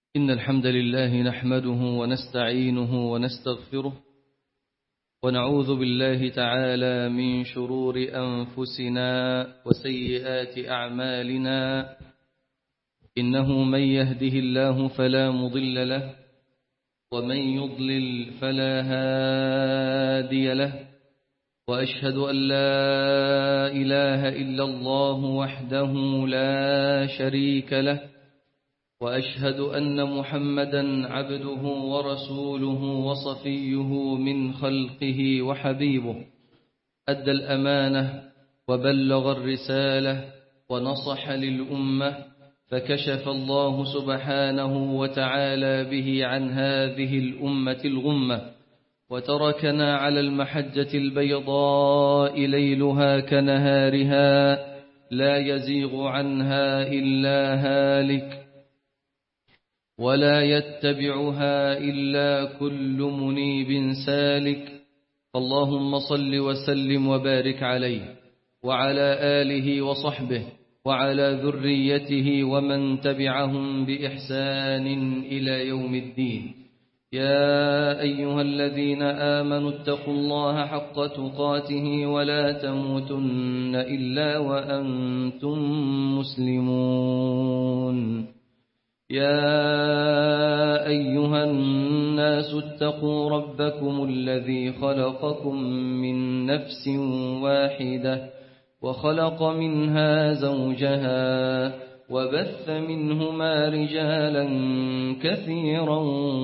إن الحمد لله نحمده ونستعينه ونستغفره ونعوذ بالله تعالى من شرور أنفسنا وسيئات أعمالنا إنه من يهده الله فلا مضل له ومن يضلل فلا هادي له وأشهد أن لا إله إلا الله وحده لا شريك له وأشهد أن محمدا عبده ورسوله وصفيه من خلقه وحبيبه أدى الأمانة وبلغ الرسالة ونصح للأمة فكشف الله سبحانه وتعالى به عن هذه الأمة الغمة وتركنا على المحجة البيضاء ليلها كنهارها لا يزيغ عنها إلا هالك ولا يتبعها إلا كل منيب سالك فاللهم صل وسلم وبارك عليه وعلى آله وصحبه وعلى ذريته ومن تبعهم بإحسان إلى يوم الدين يا أيها الذين آمنوا اتقوا الله حق تقاته ولا تموتن إلا وأنتم مسلمون يا أيها الناس اتقوا ربكم الذي خلقكم من نفس واحدة وخلق منها زوجها وبث منهما رجالا كثيرا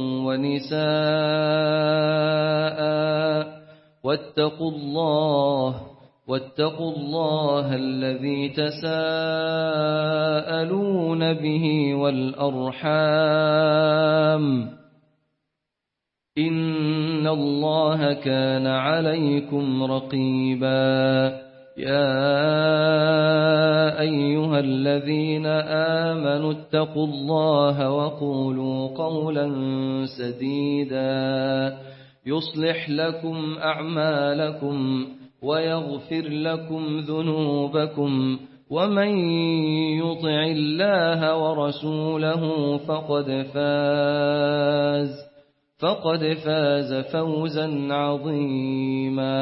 ونساء واتقوا الله واتقوا الله الذي تساءلون به والأرحام إن الله كان عليكم رقيبا يا أيها الذين آمنوا اتقوا الله وقولوا قولا سديدا يصلح لكم أعمالكم ويغفر لكم ذنوبكم ومن يطع الله ورسوله فقد فاز فقد فاز فوزا عظيما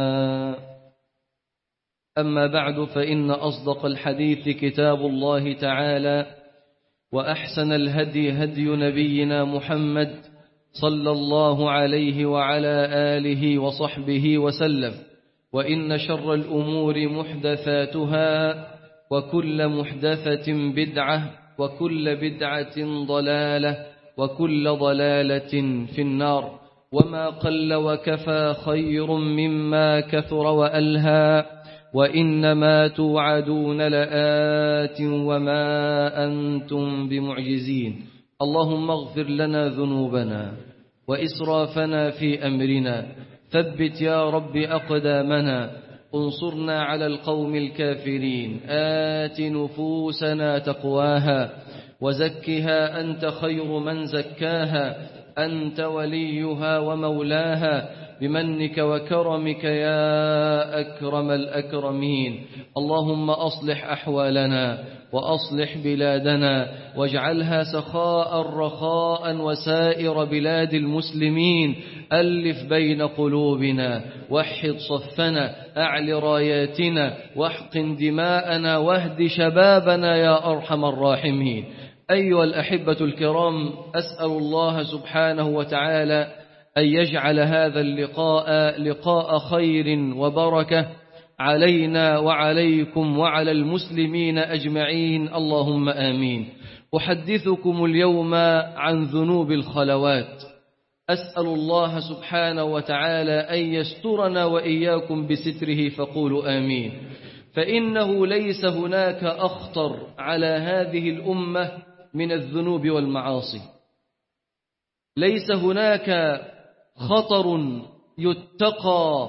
أما بعد فإن أصدق الحديث كتاب الله تعالى وأحسن الهدي هدي نبينا محمد صلى الله عليه وعلى آله وصحبه وسلم وإن شر الأمور محدثاتها وكل محدثة بدعة وكل بدعة ضلالة وكل ضلالة في النار وما قل وكفى خير مما كثر وألهى وإنما توعدون لآت وما أنتم بمعجزين اللهم اغفر لنا ذنوبنا وإسرافنا في أمرنا ثبت يا رب أقدامنا انصرنا على القوم الكافرين آت نفوسنا تقواها وزكها أنت خير من زكاها أنت وليها ومولاها بمنك وكرمك يا أكرم الأكرمين اللهم أصلح أحوالنا وأصلح بلادنا واجعلها سخاء رخاء وسائر بلاد المسلمين ألف بين قلوبنا وحد صفنا أعل راياتنا واحقن دماءنا واهد شبابنا يا أرحم الراحمين أيها الأحبة الكرام أسأل الله سبحانه وتعالى أن يجعل هذا اللقاء لقاء خير وبركة علينا وعليكم وعلى المسلمين أجمعين اللهم آمين أحدثكم اليوم عن ذنوب الخلوات أسأل الله سبحانه وتعالى أن يسترنا وإياكم بستره فقولوا آمين فإنه ليس هناك أخطر على هذه الأمة من الذنوب والمعاصي ليس هناك خطر يتقى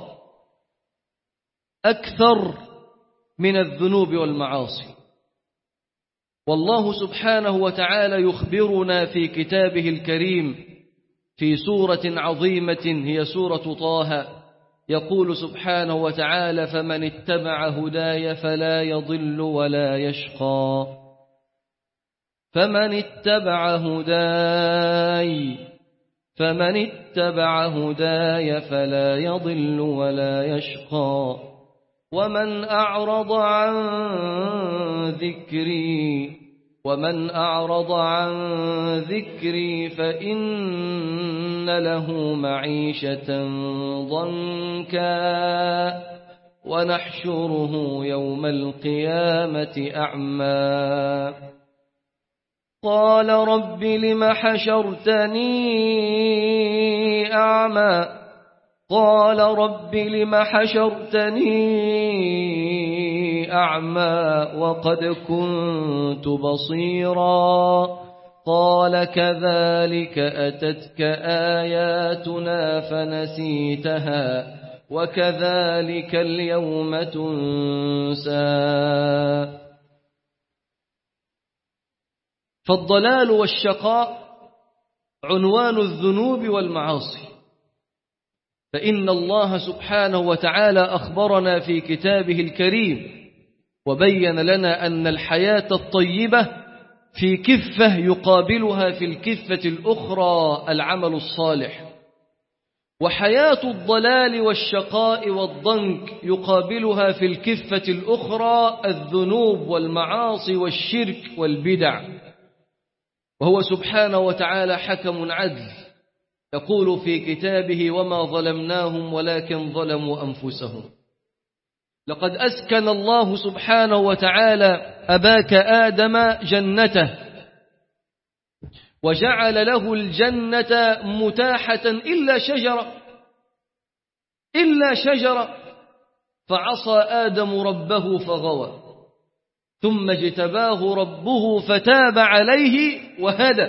أكثر من الذنوب والمعاصي والله سبحانه وتعالى يخبرنا في كتابه الكريم في سورة عظيمة هي سورة طه يقول سبحانه وتعالى فمن اتبع هداي فلا يضل ولا يشقى فمن اتبع هداي فمن اتبع هداي فلا يضل ولا يشقى ومن أعرض عن ذكري ومن أعرض عن ذكري فإن له معيشة ضنكا ونحشره يوم القيامة أعمى قال رب لم حشرتني أعمى قال رب لم حشرتني أعمى وقد كنت بصيرا قال كذلك أتتك آياتنا فنسيتها وكذلك اليوم تنسى فالضلال والشقاء عنوان الذنوب والمعاصي فإن الله سبحانه وتعالى أخبرنا في كتابه الكريم وبين لنا أن الحياة الطيبة في كفة يقابلها في الكفة الأخرى العمل الصالح وحياة الضلال والشقاء والضنك يقابلها في الكفة الأخرى الذنوب والمعاصي والشرك والبدع وهو سبحانه وتعالى حكم عدل يقول في كتابه وما ظلمناهم ولكن ظلموا أنفسهم لقد أسكن الله سبحانه وتعالى أباك آدم جنته وجعل له الجنة متاحة إلا شجرة إلا شجرة فعصى آدم ربه فغوى ثم اجتباه ربه فتاب عليه وهدى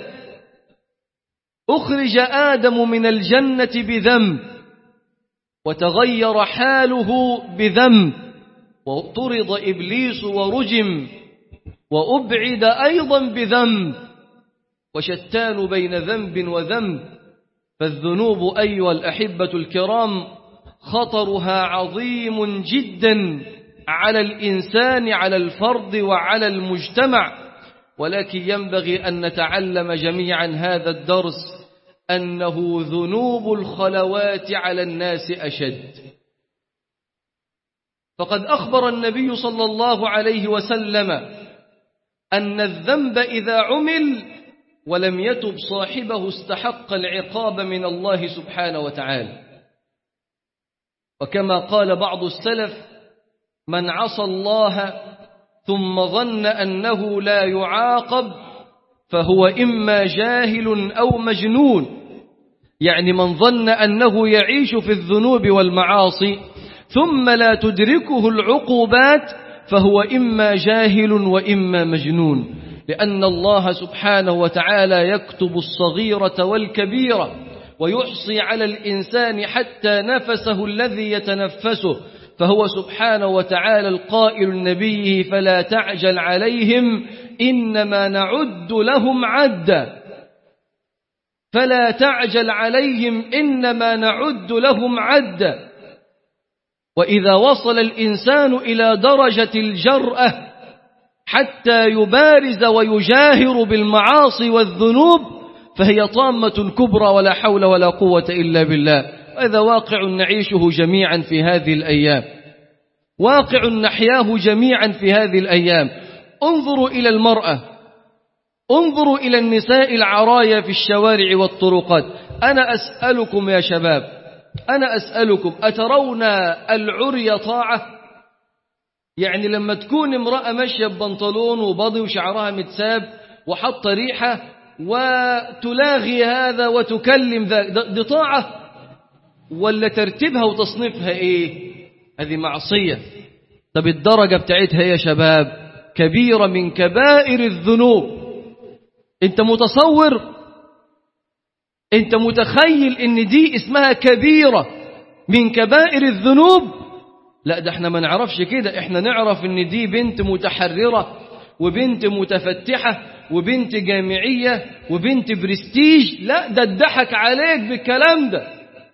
أخرج آدم من الجنة بذنب وتغير حاله بذنب وطرد إبليس ورجم وأبعد أيضا بذنب وشتان بين ذنب وذنب فالذنوب أيها الأحبة الكرام خطرها عظيم جدا على الإنسان على الفرد وعلى المجتمع ولكن ينبغي أن نتعلم جميعا هذا الدرس أنه ذنوب الخلوات على الناس أشد فقد أخبر النبي صلى الله عليه وسلم أن الذنب إذا عمل ولم يتب صاحبه استحق العقاب من الله سبحانه وتعالى وكما قال بعض السلف من عصى الله ثم ظن أنه لا يعاقب فهو إما جاهل أو مجنون يعني من ظن أنه يعيش في الذنوب والمعاصي ثم لا تدركه العقوبات فهو إما جاهل وإما مجنون لأن الله سبحانه وتعالى يكتب الصغيرة والكبيرة ويحصي على الإنسان حتى نفسه الذي يتنفسه فهو سبحانه وتعالى القائل لنبيه فلا تعجل عليهم إنما نعد لهم عدا فلا تعجل عليهم إنما نعد لهم عدا وإذا وصل الإنسان إلى درجة الجرأة حتى يبارز ويجاهر بالمعاصي والذنوب فهي طامة كبرى ولا حول ولا قوة إلا بالله وهذا واقع نعيشه جميعا في هذه الأيام واقع نحياه جميعا في هذه الأيام انظروا إلى المرأة انظروا إلى النساء العرايا في الشوارع والطرقات أنا أسألكم يا شباب أنا أسألكم أترون العري طاعة يعني لما تكون امرأة ماشية ببنطلون وبضي وشعرها متساب وحط ريحة وتلاغي هذا وتكلم ذاك دي طاعة ولا ترتيبها وتصنيفها ايه هذه معصية طب الدرجة بتاعتها يا شباب كبيرة من كبائر الذنوب انت متصور انت متخيل ان دي اسمها كبيرة من كبائر الذنوب لا ده احنا ما نعرفش كده احنا نعرف ان دي بنت متحررة وبنت متفتحة وبنت جامعية وبنت برستيج لا ده اتضحك عليك بالكلام ده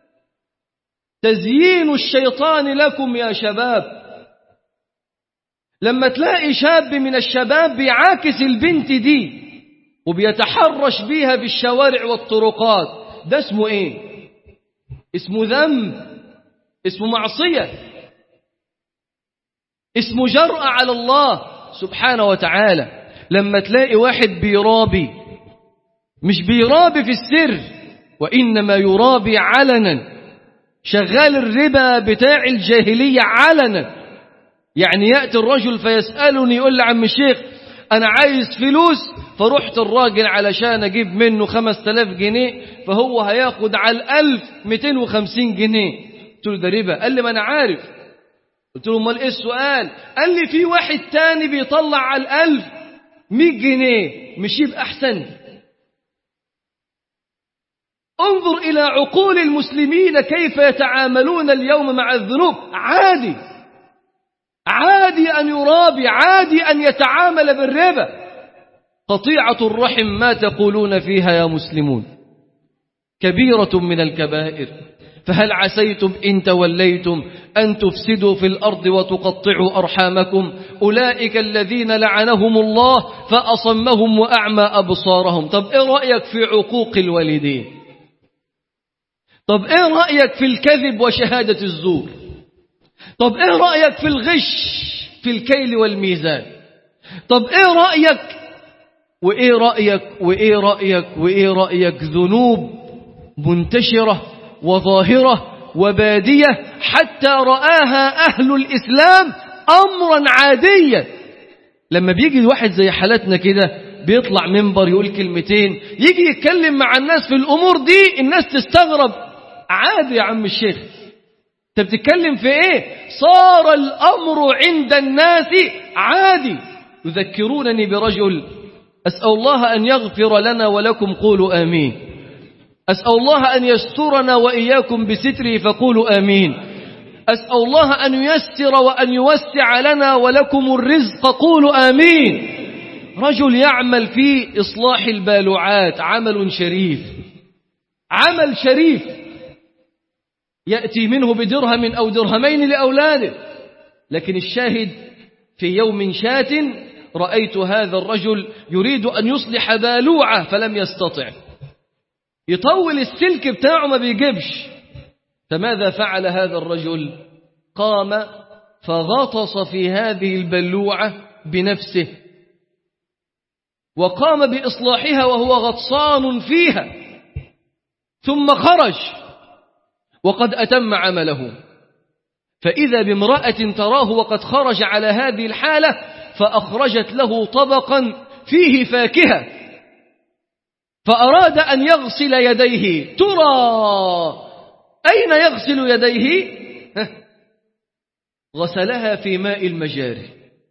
تزيين الشيطان لكم يا شباب لما تلاقي شاب من الشباب بيعاكس البنت دي وبيتحرش بيها في الشوارع والطرقات ده اسمه ايه اسمه ذنب اسمه معصية اسمه جرأة على الله سبحانه وتعالى لما تلاقي واحد بيرابي مش بيرابي في السر وإنما يرابي علنا شغال الربا بتاع الجاهلية علنا يعني يأتي الرجل فيسألني يقول لي عم الشيخ أنا عايز فلوس فرحت الراجل علشان أجيب منه خمس تلاف جنيه فهو هياخد على الألف ميتين وخمسين جنيه قلت له ده ربا قال لي ما أنا عارف قلت له امال ايه السؤال قال لي في واحد تاني بيطلع على الألف مية جنيه مش يبقى أحسن انظر إلى عقول المسلمين كيف يتعاملون اليوم مع الذنوب عادي عادي أن يرابي عادي أن يتعامل بالربا قطيعة الرحم ما تقولون فيها يا مسلمون كبيرة من الكبائر فهل عسيتم إن توليتم أن تفسدوا في الأرض وتقطعوا أرحامكم أولئك الذين لعنهم الله فأصمهم وأعمى أبصارهم طب إيه رأيك في عقوق الوالدين طب إيه رأيك في الكذب وشهادة الزور طب إيه رأيك في الغش في الكيل والميزان طب إيه رأيك وإيه رأيك وإيه رأيك وإيه رأيك ذنوب منتشرة وظاهرة وبادية حتى رآها أهل الإسلام أمرا عاديا لما بيجي الواحد زي حالتنا كده بيطلع منبر يقول كلمتين يجي يتكلم مع الناس في الأمور دي الناس تستغرب عادي يا عم الشيخ انت بتتكلم في ايه صار الأمر عند الناس عادي يذكرونني برجل أسأل الله أن يغفر لنا ولكم قولوا آمين أسأل الله أن يسترنا وإياكم بستره فقولوا آمين أسأل الله أن ييسر وأن يوسع لنا ولكم الرزق قولوا آمين رجل يعمل في إصلاح البالوعات عمل شريف عمل شريف يأتي منه بدرهم أو درهمين لأولاده لكن الشاهد في يوم شات رأيت هذا الرجل يريد أن يصلح بالوعة فلم يستطع يطول السلك بتاعه ما بيجيبش فماذا فعل هذا الرجل قام فغطس في هذه البلوعة بنفسه وقام بإصلاحها وهو غطسان فيها ثم خرج وقد أتم عمله فإذا بامرأة تراه وقد خرج على هذه الحالة فأخرجت له طبقا فيه فاكهة فأراد أن يغسل يديه ترى أين يغسل يديه غسلها في ماء المجاري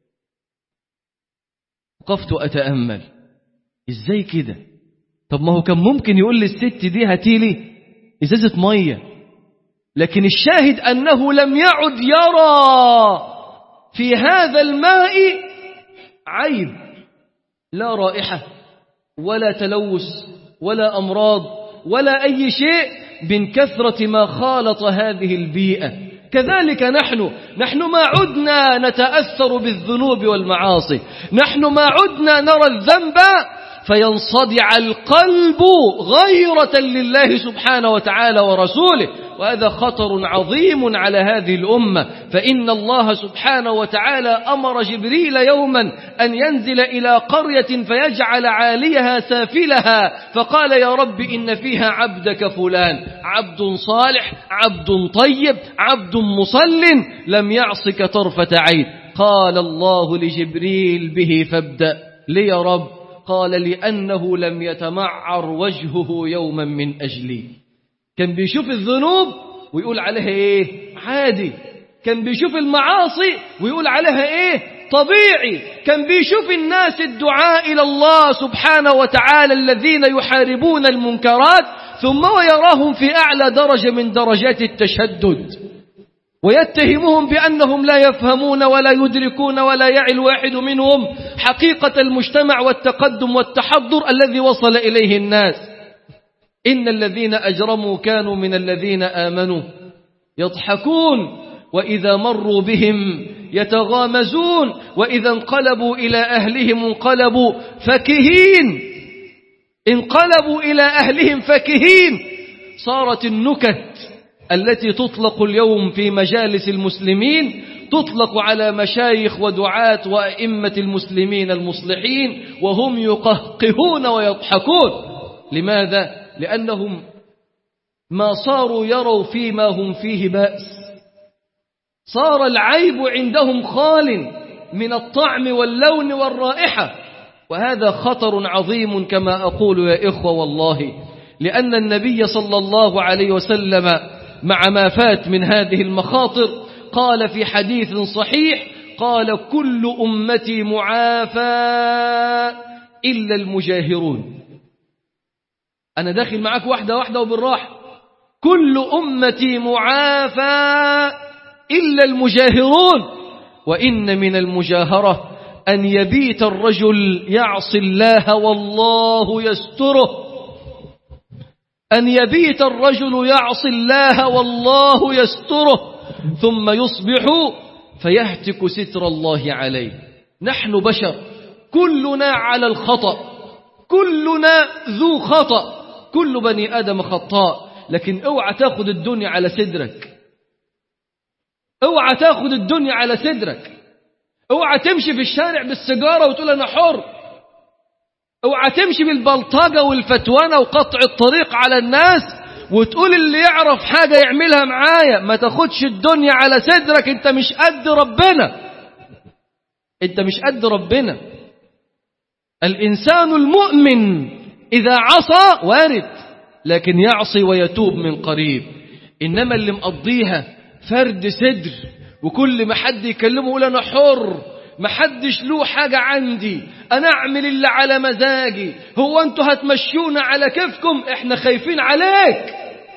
وقفت أتأمل إزاي كده طب ما هو كان ممكن يقول للست دي هاتيلي إزازة مية لكن الشاهد أنه لم يعد يرى في هذا الماء عيب لا رائحة ولا تلوث ولا أمراض ولا أي شيء من كثرة ما خالط هذه البيئة كذلك نحن نحن ما عدنا نتأثر بالذنوب والمعاصي نحن ما عدنا نرى الذنب فينصدع القلب غيرة لله سبحانه وتعالى ورسوله وهذا خطر عظيم على هذه الأمة فإن الله سبحانه وتعالى أمر جبريل يوما أن ينزل إلى قرية فيجعل عاليها سافلها فقال يا رب إن فيها عبدك فلان عبد صالح عبد طيب عبد مصل لم يعصك طرفة عين قال الله لجبريل به فابدأ لي يا رب قال لأنه لم يتمعر وجهه يوما من أجلي كان بيشوف الذنوب ويقول عليها ايه عادي كان بيشوف المعاصي ويقول عليها ايه طبيعي كان بيشوف الناس الدعاء إلى الله سبحانه وتعالى الذين يحاربون المنكرات ثم ويراهم في أعلى درجة من درجات التشدد ويتهمهم بأنهم لا يفهمون ولا يدركون ولا يعي الواحد منهم حقيقة المجتمع والتقدم والتحضر الذي وصل إليه الناس إن الذين أجرموا كانوا من الذين آمنوا يضحكون وإذا مروا بهم يتغامزون وإذا انقلبوا إلى أهلهم انقلبوا فكهين انقلبوا إلى أهلهم فكهين صارت النكت التي تطلق اليوم في مجالس المسلمين تطلق على مشايخ ودعاة وأئمة المسلمين المصلحين وهم يقهقهون ويضحكون لماذا؟ لأنهم ما صاروا يروا فيما هم فيه بأس صار العيب عندهم خال من الطعم واللون والرائحة وهذا خطر عظيم كما أقول يا إخوة والله لأن النبي صلى الله عليه وسلم مع ما فات من هذه المخاطر قال في حديث صحيح قال كل أمتي معافى إلا المجاهرون أنا داخل معاك واحدة واحدة وبالراحة كل أمتي معافى إلا المجاهرون وإن من المجاهرة أن يبيت الرجل يعصي الله والله يستره أن يبيت الرجل يعصي الله والله يستره ثم يصبح فيهتك ستر الله عليه نحن بشر كلنا على الخطأ كلنا ذو خطأ كل بني آدم خطاء لكن اوعى تاخد الدنيا على صدرك اوعى تاخد الدنيا على صدرك اوعى تمشي في الشارع بالسيجارة وتقول انا حر اوعى تمشي بالبلطجة والفتوانة وقطع الطريق على الناس وتقول اللي يعرف حاجة يعملها معايا ما تاخدش الدنيا على صدرك انت مش قد ربنا انت مش قد ربنا الإنسان المؤمن إذا عصى وارد لكن يعصي ويتوب من قريب إنما اللي مقضيها فرد صدر وكل ما حد يكلمه يقول أنا حر ما حدش له حاجة عندي أنا أعمل اللي على مزاجي هو أنتوا هتمشونا على كيفكم إحنا خايفين عليك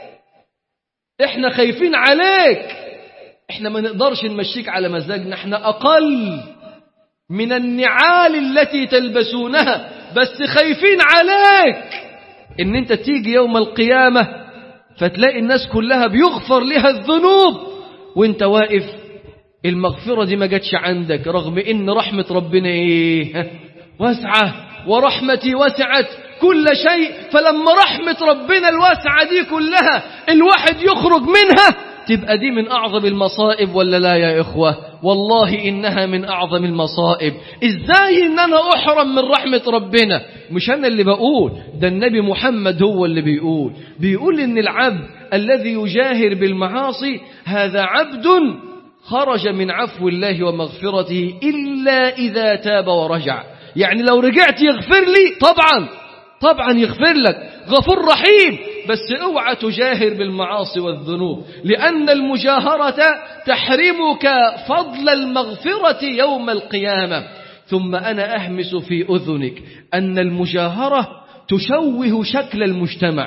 إحنا خايفين عليك إحنا ما نقدرش نمشيك على مزاجنا إحنا أقل من النعال التي تلبسونها بس خايفين عليك إن أنت تيجي يوم القيامة فتلاقي الناس كلها بيغفر لها الذنوب وانت واقف المغفرة دي ما جاتش عندك رغم ان رحمة ربنا ايه واسعة ورحمتي وسعت كل شيء فلما رحمة ربنا الواسعة دي كلها الواحد يخرج منها تبقى دي من أعظم المصائب ولا لا يا إخوة والله إنها من أعظم المصائب إزاي إن أنا أحرم من رحمة ربنا مش أنا اللي بقول ده النبي محمد هو اللي بيقول بيقول إن العبد الذي يجاهر بالمعاصي هذا عبد خرج من عفو الله ومغفرته إلا إذا تاب ورجع يعني لو رجعت يغفر لي طبعا طبعا يغفر لك غفور رحيم بس اوعى تجاهر بالمعاصي والذنوب لأن المجاهرة تحرمك فضل المغفرة يوم القيامة ثم أنا أهمس في أذنك أن المجاهرة تشوه شكل المجتمع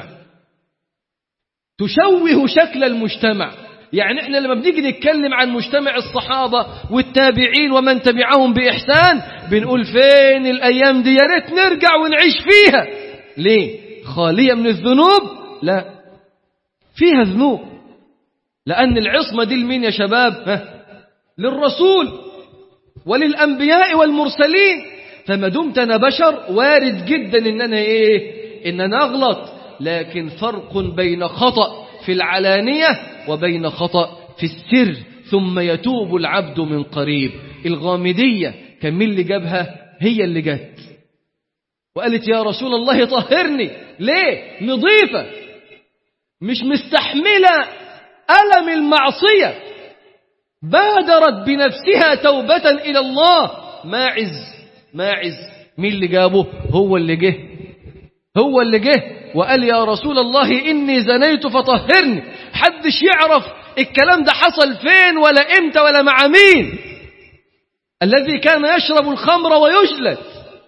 تشوه شكل المجتمع يعني احنا لما بنيجي نتكلم عن مجتمع الصحابة والتابعين ومن تبعهم بإحسان بنقول فين الأيام دي يا ريت نرجع ونعيش فيها ليه خالية من الذنوب لا فيها ذنوب لأن العصمة دي لمين يا شباب ها؟ للرسول وللأنبياء والمرسلين فما دمت أنا بشر وارد جدا إن أنا إيه إن أنا أغلط لكن فرق بين خطأ في العلانية وبين خطأ في السر ثم يتوب العبد من قريب الغامدية كان مين اللي جابها هي اللي جت وقالت يا رسول الله طهرني ليه نظيفة مش مستحملة ألم المعصية بادرت بنفسها توبة إلى الله ماعز ماعز مين اللي جابه هو اللي جه هو اللي جه وقال يا رسول الله إني زنيت فطهرني حدش يعرف الكلام ده حصل فين ولا إمتى ولا مع مين الذي كان يشرب الخمر ويجلد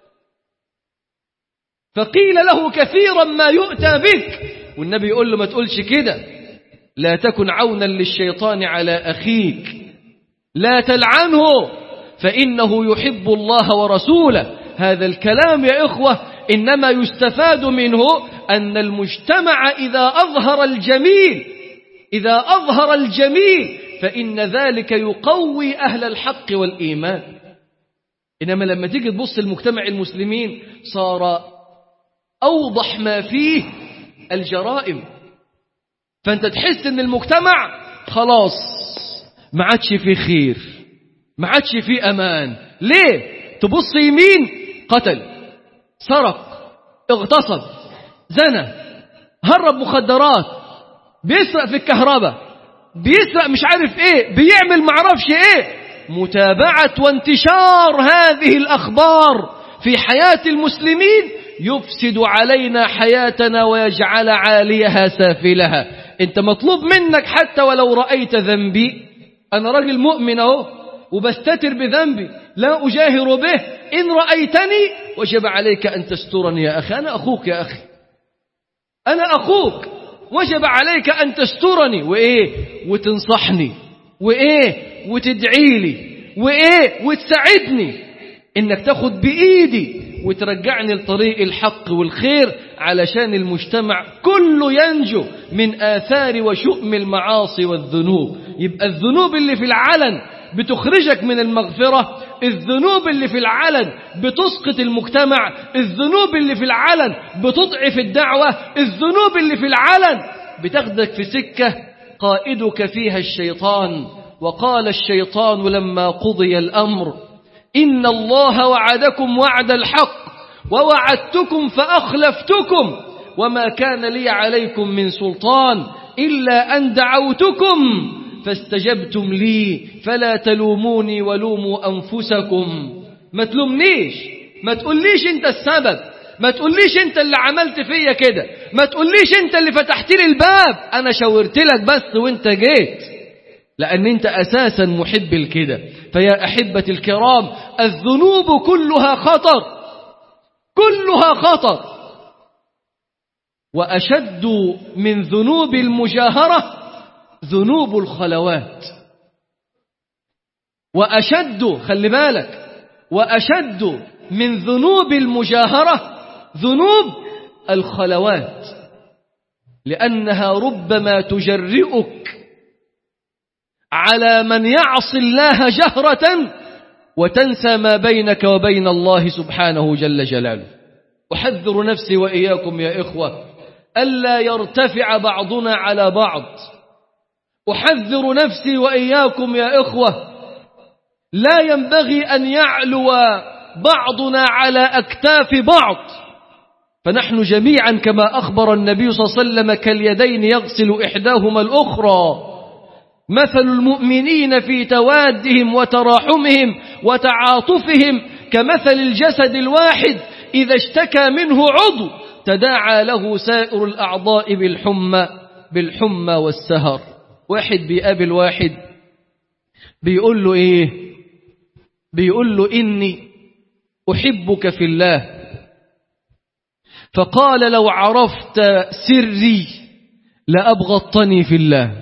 فقيل له كثيرا ما يؤتى بك والنبي يقول له ما تقولش كده لا تكن عونا للشيطان على أخيك لا تلعنه فإنه يحب الله ورسوله هذا الكلام يا إخوة إنما يستفاد منه أن المجتمع إذا أظهر الجميل إذا أظهر الجميل فإن ذلك يقوي أهل الحق والإيمان إنما لما تيجي تبص المجتمع المسلمين صار أوضح ما فيه الجرائم فأنت تحس أن المجتمع خلاص ما عادش فيه خير ما عادش فيه أمان ليه تبص يمين قتل سرق اغتصب زنى هرب مخدرات بيسرق في الكهرباء بيسرق مش عارف ايه بيعمل معرفش ايه متابعة وانتشار هذه الأخبار في حياة المسلمين يفسد علينا حياتنا ويجعل عاليها سافلها انت مطلوب منك حتى ولو رأيت ذنبي أنا راجل مؤمن اهو وبستتر بذنبي لا أجاهر به إن رأيتني وجب عليك أن تسترني يا أخي أنا أخوك يا أخي أنا أخوك وجب عليك أن تسترني وإيه وتنصحني وإيه وتدعي لي وإيه وتساعدني إنك تاخد بإيدي وترجعني لطريق الحق والخير علشان المجتمع كله ينجو من آثار وشؤم المعاصي والذنوب يبقى الذنوب اللي في العلن بتخرجك من المغفرة الذنوب اللي في العلن بتسقط المجتمع الذنوب اللي في العلن بتضعف الدعوة الذنوب اللي في العلن بتاخدك في سكة قائدك فيها الشيطان وقال الشيطان لما قضي الأمر إن الله وعدكم وعد الحق ووعدتكم فأخلفتكم وما كان لي عليكم من سلطان إلا أن دعوتكم فاستجبتم لي فلا تلوموني ولوموا أنفسكم ما تلومنيش ما تقوليش أنت السبب ما تقوليش أنت اللي عملت فيا كده ما تقوليش أنت اللي فتحت لي الباب أنا شاورت لك بس وأنت جيت لأن أنت أساسا محب الكده فيا أحبة الكرام الذنوب كلها خطر كلها خطر وأشد من ذنوب المجاهرة ذنوب الخلوات وأشد خلي بالك وأشد من ذنوب المجاهرة ذنوب الخلوات لأنها ربما تجرئك على من يعصي الله جهرة وتنسى ما بينك وبين الله سبحانه جل جلاله أحذر نفسي وإياكم يا إخوة ألا يرتفع بعضنا على بعض أحذر نفسي وإياكم يا إخوة لا ينبغي أن يعلو بعضنا على أكتاف بعض فنحن جميعا كما أخبر النبي صلى الله عليه وسلم كاليدين يغسل إحداهما الأخرى مثل المؤمنين في توادهم وتراحمهم وتعاطفهم كمثل الجسد الواحد إذا اشتكى منه عضو تداعى له سائر الأعضاء بالحمى بالحمى والسهر واحد بيقابل واحد بيقول له إيه بيقول له إني أحبك في الله فقال لو عرفت سري لأبغضتني في الله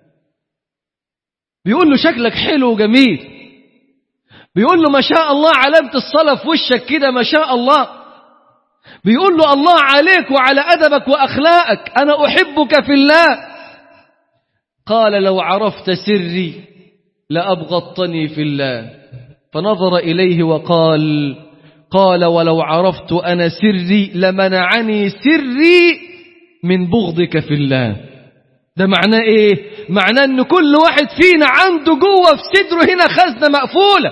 بيقول له شكلك حلو وجميل بيقول له ما شاء الله علامة الصلاة في وشك كده ما شاء الله بيقول له الله عليك وعلى أدبك وأخلاقك أنا أحبك في الله قال لو عرفت سري لأبغضتني في الله فنظر إليه وقال قال ولو عرفت أنا سري لمنعني سري من بغضك في الله ده معناه ايه معناه ان كل واحد فينا عنده جوه في صدره هنا خزنة مقفولة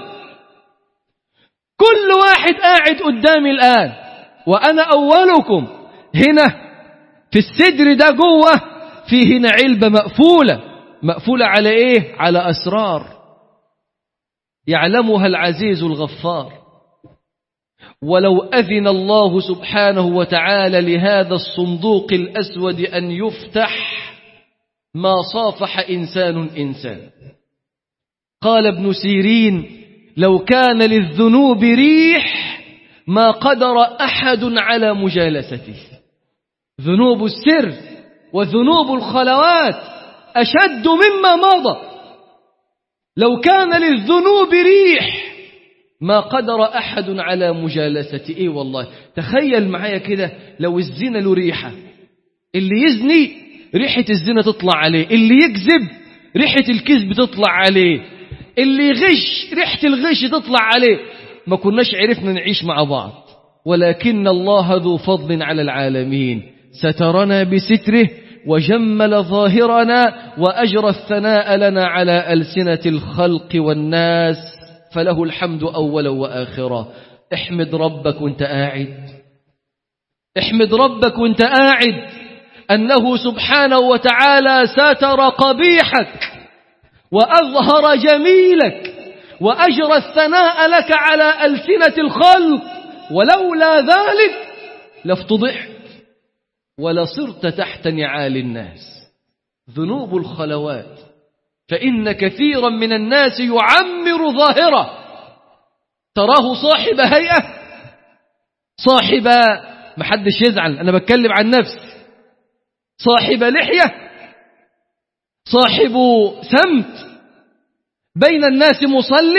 كل واحد قاعد قدامي الآن وأنا أولكم هنا في الصدر ده جوه في هنا علبة مقفولة مقفولة على ايه على أسرار يعلمها العزيز الغفار ولو أذن الله سبحانه وتعالى لهذا الصندوق الأسود أن يفتح ما صافح إنسان إنسان قال ابن سيرين لو كان للذنوب ريح ما قدر أحد على مجالسته ذنوب السر وذنوب الخلوات أشد مما مضى لو كان للذنوب ريح ما قدر أحد على مجالسته إيه والله تخيل معايا كده لو الزنا له ريحة اللي يزني ريحة الزنا تطلع عليه اللي يكذب ريحة الكذب تطلع عليه اللي يغش ريحة الغش تطلع عليه ما كناش عرفنا نعيش مع بعض ولكن الله ذو فضل على العالمين سترنا بستره وجمل ظاهرنا وأجرى الثناء لنا على ألسنة الخلق والناس فله الحمد أولا وآخرا احمد ربك وانت قاعد احمد ربك وانت قاعد أنه سبحانه وتعالى ستر قبيحك وأظهر جميلك وأجرى الثناء لك على ألسنة الخلق ولولا ذلك لافتضحت ولصرت تحت نعال الناس ذنوب الخلوات فإن كثيرا من الناس يعمر ظاهره تراه صاحب هيئة صاحب محدش يزعل أنا بتكلم عن نفسي صاحب لحية صاحب سمت بين الناس مصل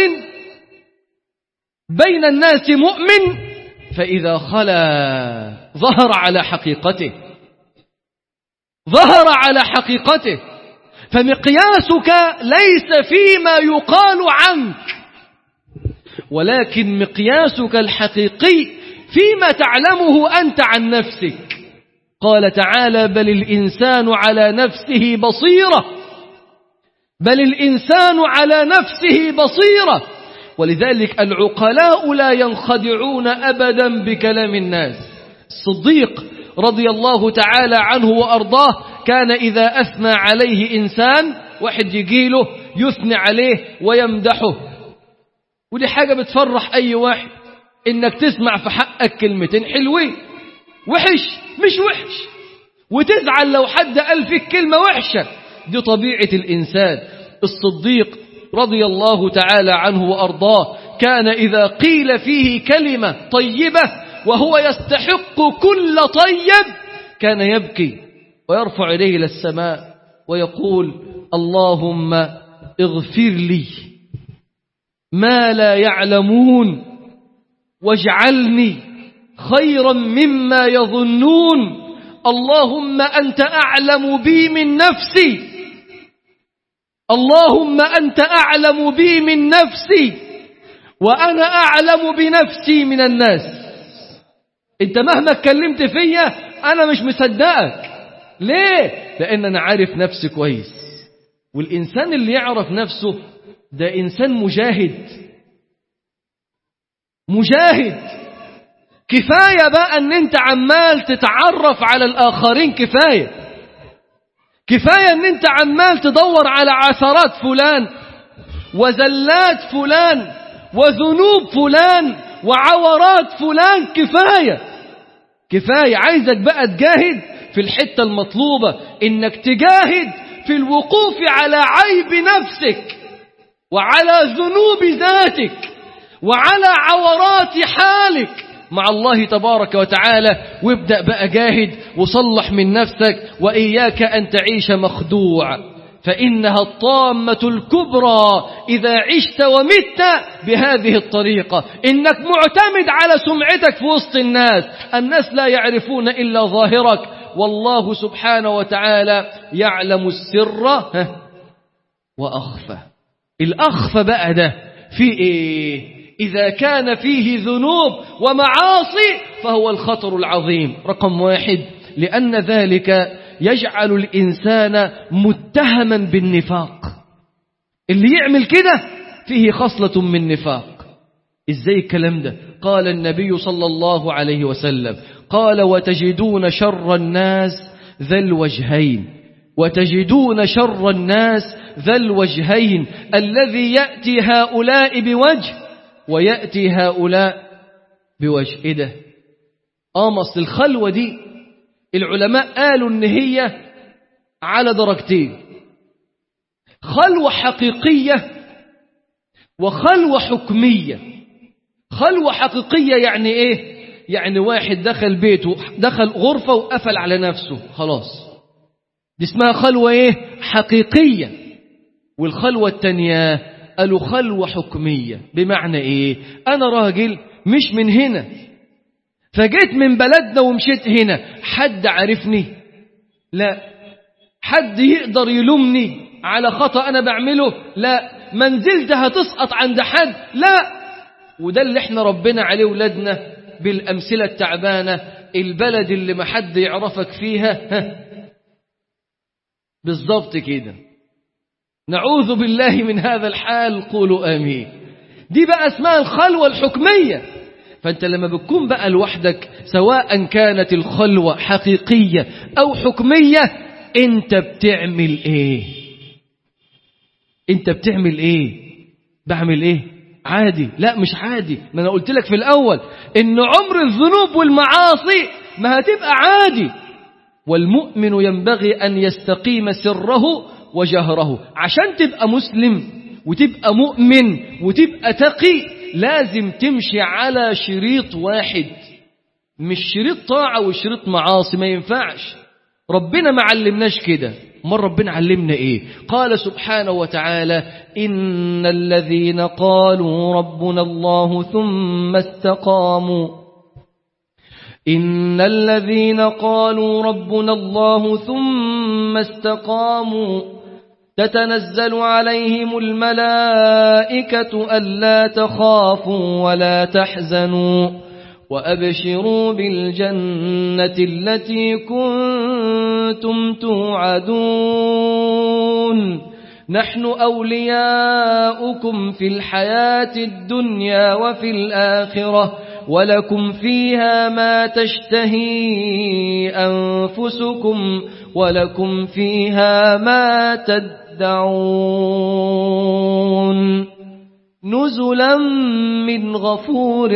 بين الناس مؤمن فإذا خلا ظهر على حقيقته ظهر على حقيقته فمقياسك ليس فيما يقال عنك ولكن مقياسك الحقيقي فيما تعلمه أنت عن نفسك قال تعالى بل الإنسان على نفسه بصيرة بل الإنسان على نفسه بصيرة ولذلك العقلاء لا ينخدعون أبدا بكلام الناس الصديق رضي الله تعالى عنه وأرضاه كان إذا أثنى عليه إنسان واحد يجيله يثني عليه ويمدحه ودي حاجة بتفرح أي واحد إنك تسمع في حقك كلمتين حلوين وحش مش وحش وتزعل لو حد قال فيك كلمة وحشة دي طبيعة الإنسان الصديق رضي الله تعالى عنه وأرضاه كان إذا قيل فيه كلمة طيبة وهو يستحق كل طيب كان يبكي ويرفع إليه إلى السماء ويقول اللهم اغفر لي ما لا يعلمون واجعلني خيرا مما يظنون اللهم أنت أعلم بي من نفسي اللهم أنت أعلم بي من نفسي وأنا أعلم بنفسي من الناس أنت مهما اتكلمت فيا أنا مش مصدقك ليه؟ لأن أنا عارف نفسي كويس والإنسان اللي يعرف نفسه ده إنسان مجاهد مجاهد كفاية بقى أن أنت عمال تتعرف على الآخرين كفاية كفاية أن أنت عمال تدور على عثرات فلان وزلات فلان وذنوب فلان وعورات فلان كفاية كفاية عايزك بقى تجاهد في الحتة المطلوبة إنك تجاهد في الوقوف على عيب نفسك وعلى ذنوب ذاتك وعلى عورات حالك مع الله تبارك وتعالى وابدأ بقى جاهد وصلح من نفسك وإياك أن تعيش مخدوع فإنها الطامة الكبرى إذا عشت ومت بهذه الطريقة إنك معتمد على سمعتك في وسط الناس الناس لا يعرفون إلا ظاهرك والله سبحانه وتعالى يعلم السر وأخفى الأخفى بقى ده في إيه إذا كان فيه ذنوب ومعاصي فهو الخطر العظيم رقم واحد لأن ذلك يجعل الإنسان متهما بالنفاق اللي يعمل كده فيه خصلة من نفاق إزاي الكلام ده قال النبي صلى الله عليه وسلم قال وتجدون شر الناس ذا الوجهين وتجدون شر الناس ذا الوجهين الذي يأتي هؤلاء بوجه ويأتي هؤلاء بوجه إيه ده آمص الخلوة دي العلماء قالوا إن هي على درجتين خلوة حقيقية وخلوة حكمية خلوة حقيقية يعني إيه يعني واحد دخل بيته دخل غرفة وقفل على نفسه خلاص دي اسمها خلوة إيه حقيقية والخلوة التانية قالوا خلوة حكمية بمعنى إيه أنا راجل مش من هنا فجيت من بلدنا ومشيت هنا حد عرفني لا حد يقدر يلومني على خطأ أنا بعمله لا منزلت هتسقط عند حد لا وده اللي احنا ربنا عليه ولادنا بالأمثلة التعبانة البلد اللي ما حد يعرفك فيها ها بالضبط كده نعوذ بالله من هذا الحال قولوا آمين دي بقى اسمها الخلوة الحكمية فأنت لما بتكون بقى لوحدك سواء كانت الخلوة حقيقية أو حكمية أنت بتعمل إيه أنت بتعمل إيه بعمل إيه عادي لا مش عادي ما أنا قلت لك في الأول إن عمر الذنوب والمعاصي ما هتبقى عادي والمؤمن ينبغي أن يستقيم سره وجهره عشان تبقى مسلم وتبقى مؤمن وتبقى تقي لازم تمشي على شريط واحد مش شريط طاعة وشريط معاصي ما ينفعش ربنا ما علمناش كده مر ربنا علمنا ايه قال سبحانه وتعالى إن الذين قالوا ربنا الله ثم استقاموا إن الذين قالوا ربنا الله ثم استقاموا تتنزل عليهم الملائكة ألا تخافوا ولا تحزنوا وأبشروا بالجنة التي كنتم توعدون نحن أولياؤكم في الحياة الدنيا وفي الآخرة ولكم فيها ما تشتهي أنفسكم ولكم فيها ما تدعون نزلا من غفور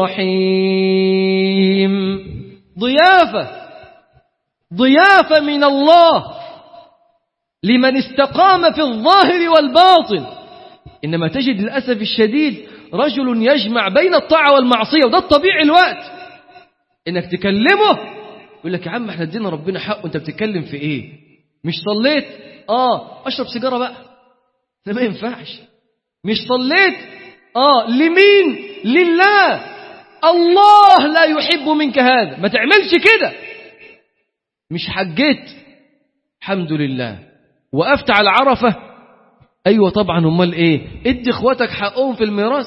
رحيم ضيافة ضيافة من الله لمن استقام في الظاهر والباطن إنما تجد للأسف الشديد رجل يجمع بين الطاعة والمعصية وده الطبيعي الوقت إنك تكلمه يقول لك يا عم احنا ادينا ربنا حق وانت بتتكلم في ايه مش صليت اه اشرب سيجارة بقى ده ما ينفعش مش صليت اه لمين لله الله لا يحب منك هذا ما تعملش كده مش حجيت الحمد لله وقفت على عرفة ايوه طبعا امال ايه ادي اخواتك حقهم في الميراث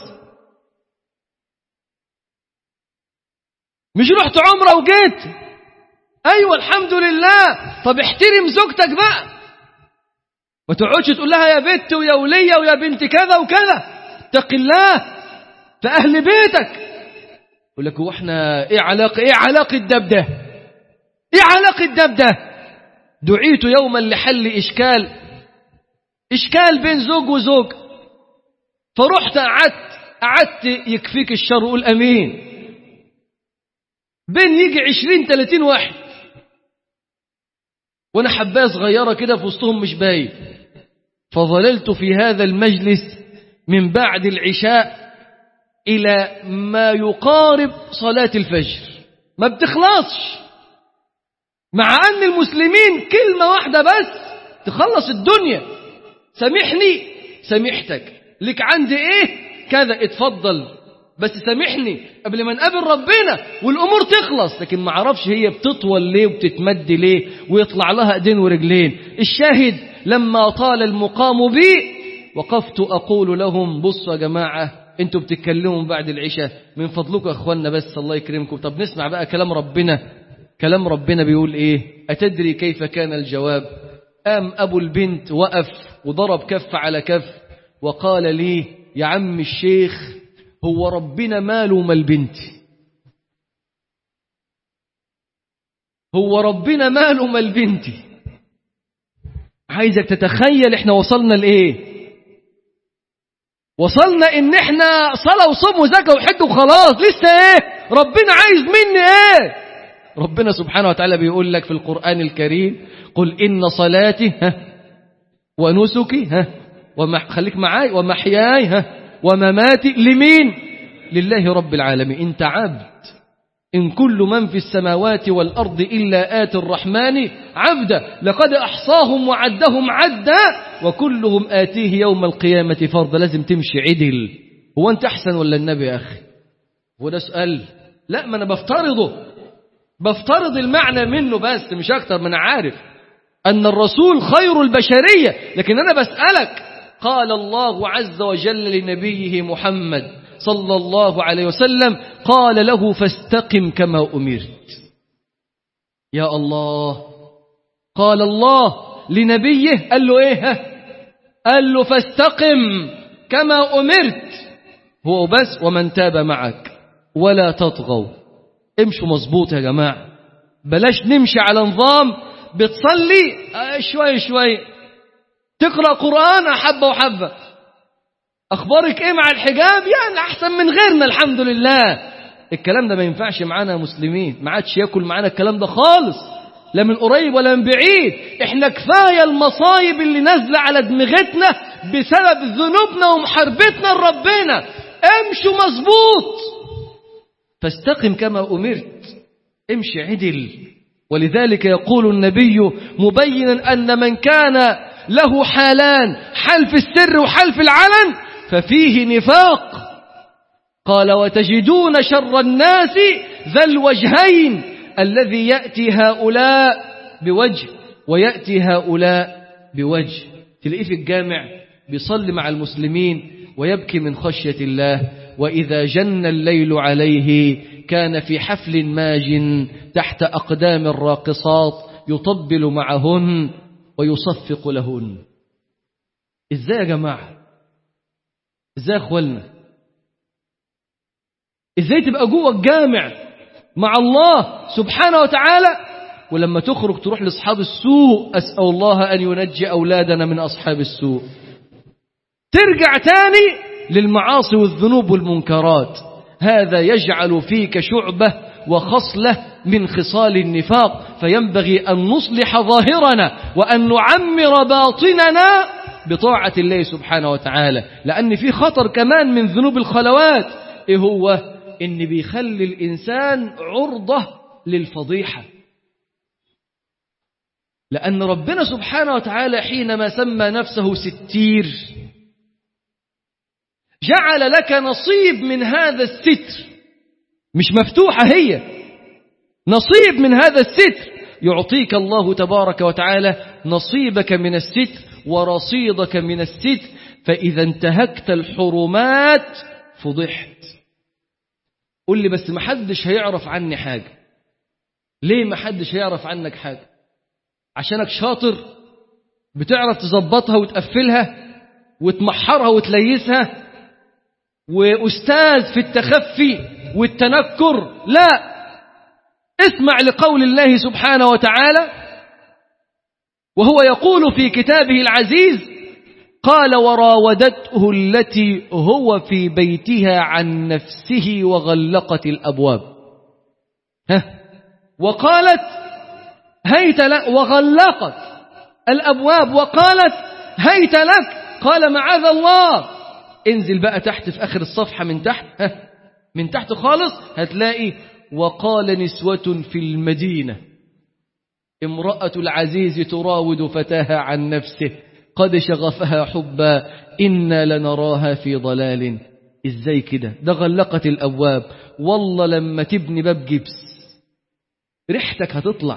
مش رحت عمره وجيت ايوه الحمد لله طب احترم زوجتك بقى ما تقعدش تقول لها يا بنت ويا ولية ويا بنت كذا وكذا اتق الله في اهل بيتك يقول لك هو احنا ايه علاقه ايه علاقه ده بده ايه علاقه ده بده دعيت يوما لحل اشكال اشكال بين زوج وزوج فرحت قعدت قعدت يكفيك الشر قول امين بين يجي عشرين تلاتين واحد وانا حبايه صغيره كده في وسطهم مش باين فظللت في هذا المجلس من بعد العشاء الى ما يقارب صلاه الفجر ما بتخلصش مع ان المسلمين كلمه واحده بس تخلص الدنيا سامحني سامحتك لك عندي ايه كذا اتفضل بس سامحني قبل ما نقابل ربنا والامور تخلص لكن ما اعرفش هي بتطول ليه وبتتمد ليه ويطلع لها ايدين ورجلين الشاهد لما طال المقام بي وقفت اقول لهم بصوا يا جماعه انتوا بتتكلموا بعد العشاء من فضلكم يا اخوانا بس الله يكرمكم طب نسمع بقى كلام ربنا كلام ربنا بيقول ايه اتدري كيف كان الجواب قام ابو البنت وقف وضرب كف على كف وقال لي يا عم الشيخ هو ربنا ماله مال بنتي هو ربنا ماله مال بنتي عايزك تتخيل احنا وصلنا لايه وصلنا ان احنا صلاة وصوم وزكاة وحج وخلاص لسه ايه ربنا عايز مني ايه ربنا سبحانه وتعالى بيقول لك في القرآن الكريم قل إن صلاتي ها ونسكي ها ومح خليك معاي ومحياي ها ومماتي لمين لله رب العالمين انت عبد إن كل من في السماوات والأرض إلا آت الرحمن عبدا لقد أحصاهم وعدهم عدا وكلهم آتيه يوم القيامة فرضا لازم تمشي عدل هو أنت أحسن ولا النبي يا أخي هو ده سؤال لا ما أنا بفترضه بفترض المعنى منه بس مش أكتر ما أنا عارف أن الرسول خير البشرية لكن أنا بسألك قال الله عز وجل لنبيه محمد صلى الله عليه وسلم قال له فاستقم كما أمرت يا الله قال الله لنبيه قال له ايه قال له فاستقم كما أمرت هو بس ومن تاب معك ولا تطغوا امشوا مظبوط يا جماعة بلاش نمشي على نظام بتصلي آه شوي شوي تقرأ قرآن حبة وحبة أخبارك إيه مع الحجاب يعني أحسن من غيرنا الحمد لله الكلام ده ما ينفعش معانا مسلمين ما عادش ياكل معانا الكلام ده خالص لا من قريب ولا من بعيد احنا كفاية المصايب اللي نازلة على دماغتنا بسبب ذنوبنا ومحاربتنا لربنا امشوا مظبوط فاستقم كما أمرت امشي عدل ولذلك يقول النبي مبينا أن من كان له حالان حال في السر وحال في العلن ففيه نفاق قال وتجدون شر الناس ذا الوجهين الذي يأتي هؤلاء بوجه ويأتي هؤلاء بوجه تلاقيه في الجامع بيصلي مع المسلمين ويبكي من خشية الله وإذا جن الليل عليه كان في حفل ماج تحت أقدام الراقصات يطبل معهن ويصفق لهن ازاي يا جماعة ازاي يا اخوالنا ازاي تبقى جوه الجامع مع الله سبحانه وتعالى ولما تخرج تروح لاصحاب السوء اسال الله ان ينجي اولادنا من اصحاب السوء ترجع تاني للمعاصي والذنوب والمنكرات هذا يجعل فيك شعبه وخصله من خصال النفاق فينبغي ان نصلح ظاهرنا وان نعمر باطننا بطاعه الله سبحانه وتعالى لان في خطر كمان من ذنوب الخلوات ايه هو ان بيخلي الانسان عرضه للفضيحه لان ربنا سبحانه وتعالى حينما سمى نفسه ستير جعل لك نصيب من هذا الستر مش مفتوحه هي نصيب من هذا الستر يعطيك الله تبارك وتعالى نصيبك من الستر ورصيدك من الستر فإذا انتهكت الحرمات فضحت قل لي بس محدش هيعرف عني حاجة ليه محدش هيعرف عنك حاجة عشانك شاطر بتعرف تظبطها وتقفلها وتمحرها وتليسها وأستاذ في التخفي والتنكر لا اسمع لقول الله سبحانه وتعالى وهو يقول في كتابه العزيز قال وراودته التي هو في بيتها عن نفسه وغلقت الأبواب ها وقالت هيت لك وغلقت الأبواب وقالت هيت لك قال معاذ الله انزل بقى تحت في آخر الصفحة من تحت ها من تحت خالص هتلاقي وقال نسوة في المدينة امرأة العزيز تراود فتاها عن نفسه قد شغفها حبا إنا لنراها في ضلال إزاي كده ده غلقت الأبواب والله لما تبني باب جبس ريحتك هتطلع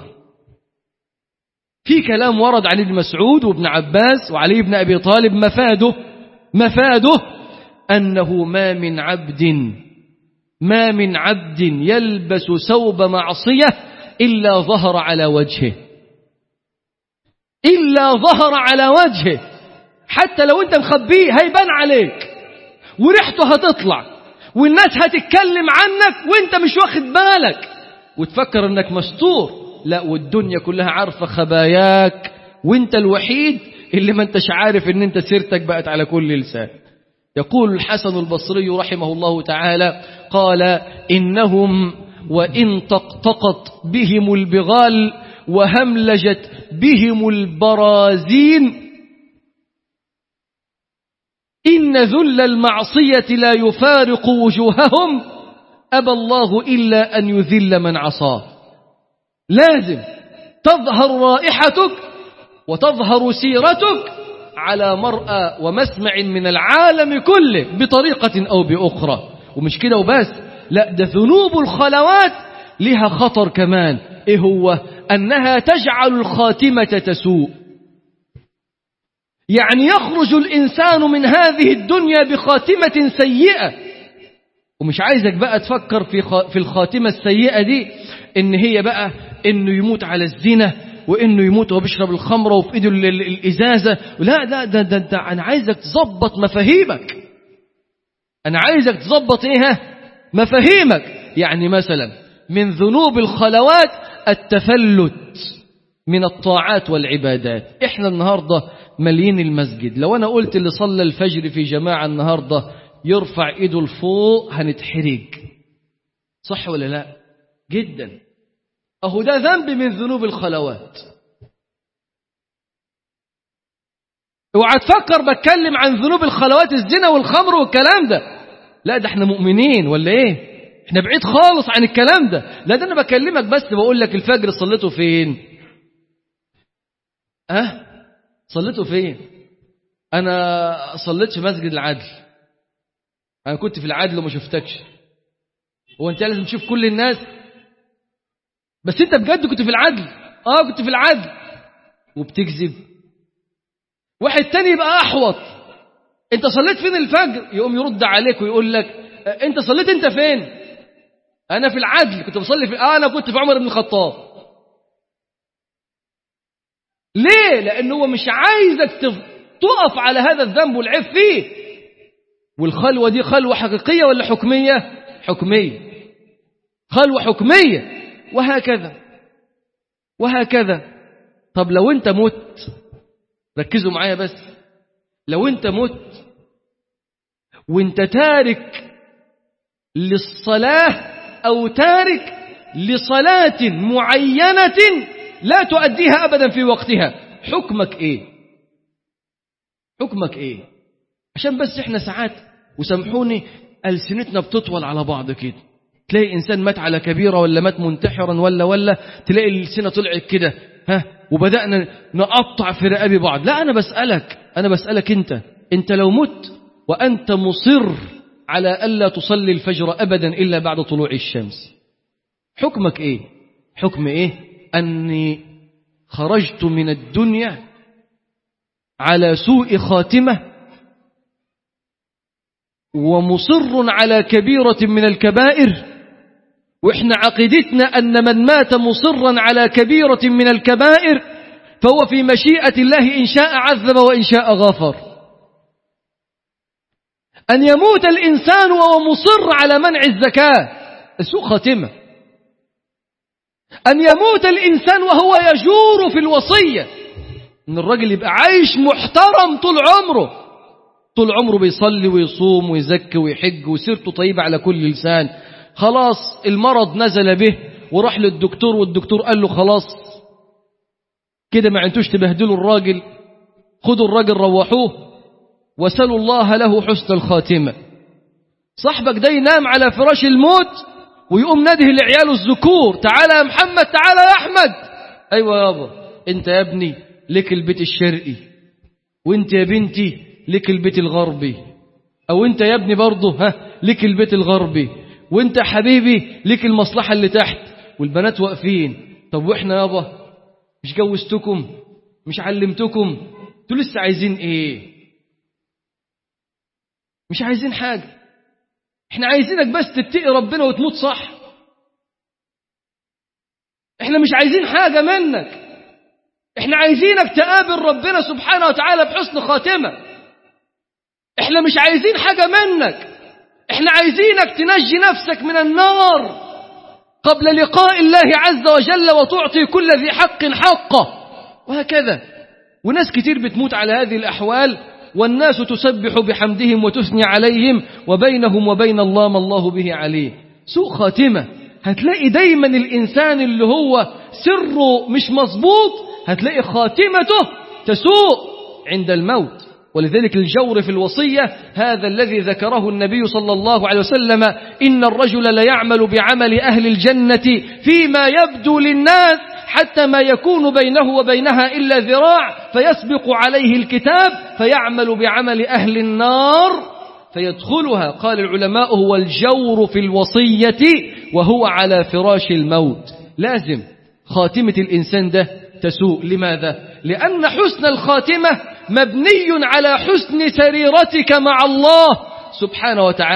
في كلام ورد عن ابن مسعود وابن عباس وعلي بن أبي طالب مفاده مفاده أنه ما من عبد ما من عبد يلبس ثوب معصية إلا ظهر على وجهه إلا ظهر على وجهه حتى لو أنت مخبيه هيبان عليك وريحته هتطلع والناس هتتكلم عنك وانت مش واخد بالك وتفكر انك مستور لا والدنيا كلها عارفة خباياك وانت الوحيد اللي ما انتش عارف ان انت سيرتك بقت على كل لسان يقول الحسن البصري رحمه الله تعالى قال إنهم وإن طقطقت بهم البغال وهملجت بهم البرازين إن ذل المعصية لا يفارق وجوههم أبى الله إلا أن يذل من عصاه لازم تظهر رائحتك وتظهر سيرتك على مرأى ومسمع من العالم كله بطريقة أو بأخرى ومش كده وبس لا ده ذنوب الخلوات لها خطر كمان إيه هو أنها تجعل الخاتمة تسوء يعني يخرج الإنسان من هذه الدنيا بخاتمة سيئة ومش عايزك بقى تفكر في خ... في الخاتمة السيئة دي إن هي بقى إنه يموت على الزنا وإنه يموت وهو بيشرب الخمرة وفي إيده ال- ال- الإزازة لا لا ده, ده, ده أنا عايزك تظبط مفاهيمك أنا عايزك تظبط إيه ها؟ مفاهيمك يعني مثلا من ذنوب الخلوات التفلت من الطاعات والعبادات احنا النهاردة مليين المسجد لو انا قلت اللي صلى الفجر في جماعة النهاردة يرفع ايده لفوق هنتحرج صح ولا لا جدا اهو ده ذنب من ذنوب الخلوات اوعى تفكر بتكلم عن ذنوب الخلوات الزنا والخمر والكلام ده لا ده احنا مؤمنين ولا ايه احنا بعيد خالص عن الكلام ده لا ده انا بكلمك بس بقول لك الفجر صليته فين أه صليته فين أنا صليت في مسجد العدل أنا كنت في العدل وما شفتكش هو أنت لازم تشوف كل الناس بس أنت بجد كنت في العدل آه كنت في العدل وبتكذب واحد تاني يبقى أحوط أنت صليت فين الفجر يقوم يرد عليك ويقول لك أه، أنت صليت أنت فين أنا في العدل كنت بصلي في آه أنا كنت في عمر بن الخطاب ليه؟ لأنه هو مش عايزك تف- تقف على هذا الذنب والعيب فيه والخلوة دي خلوة حقيقية ولا حكمية؟ حكمية خلوة حكمية وهكذا وهكذا طب لو انت مت ركزوا معايا بس لو انت مت وانت تارك للصلاة أو تارك لصلاة معينة لا تؤديها أبدا في وقتها حكمك إيه حكمك إيه عشان بس إحنا ساعات وسامحوني ألسنتنا بتطول على بعض كده تلاقي إنسان مات على كبيرة ولا مات منتحرا ولا ولا تلاقي السنة طلعت كده ها وبدأنا نقطع في رقاب بعض لا أنا بسألك أنا بسألك أنت أنت لو مت وأنت مصر على ألا تصلي الفجر أبدا إلا بعد طلوع الشمس حكمك إيه حكم إيه أني خرجت من الدنيا على سوء خاتمة ومصر على كبيرة من الكبائر وإحنا عقيدتنا أن من مات مصرا على كبيرة من الكبائر فهو في مشيئة الله إن شاء عذب وإن شاء غفر أن يموت الإنسان وهو مصر على منع الزكاة سوء خاتمة أن يموت الإنسان وهو يجور في الوصية أن الرجل يبقى عايش محترم طول عمره طول عمره بيصلي ويصوم ويزكي ويحج وسيرته طيبة على كل لسان خلاص المرض نزل به وراح للدكتور والدكتور قال له خلاص كده ما انتوش تبهدلوا الراجل خدوا الراجل روحوه وسلوا الله له حسن الخاتمة صاحبك ده ينام على فراش الموت ويقوم ناده لعياله الذكور تعالى يا محمد تعالى يا أحمد أيوة يابا أنت يا ابني لك البيت الشرقي وانت يا بنتي لك البيت الغربي أو انت يا ابني برضه ها لك البيت الغربي وانت حبيبي لك المصلحة اللي تحت والبنات واقفين طب واحنا يابا مش جوزتكم مش علمتكم انتوا لسه عايزين ايه مش عايزين حاجة احنا عايزينك بس تتقي ربنا وتموت صح احنا مش عايزين حاجة منك احنا عايزينك تقابل ربنا سبحانه وتعالى بحسن خاتمة احنا مش عايزين حاجة منك احنا عايزينك تنجي نفسك من النار قبل لقاء الله عز وجل وتعطي كل ذي حق حقه وهكذا وناس كتير بتموت على هذه الأحوال والناس تسبح بحمدهم وتثني عليهم وبينهم وبين الله ما الله به عليه سوء خاتمة هتلاقي دايما الإنسان اللي هو سره مش مظبوط هتلاقي خاتمته تسوء عند الموت ولذلك الجور في الوصية هذا الذي ذكره النبي صلى الله عليه وسلم إن الرجل ليعمل بعمل أهل الجنة فيما يبدو للناس حتى ما يكون بينه وبينها إلا ذراع فيسبق عليه الكتاب فيعمل بعمل أهل النار فيدخلها قال العلماء هو الجور في الوصية وهو على فراش الموت لازم خاتمة الإنسان ده تسوء لماذا؟ لأن حسن الخاتمة مبني على حسن سريرتك مع الله سبحانه وتعالى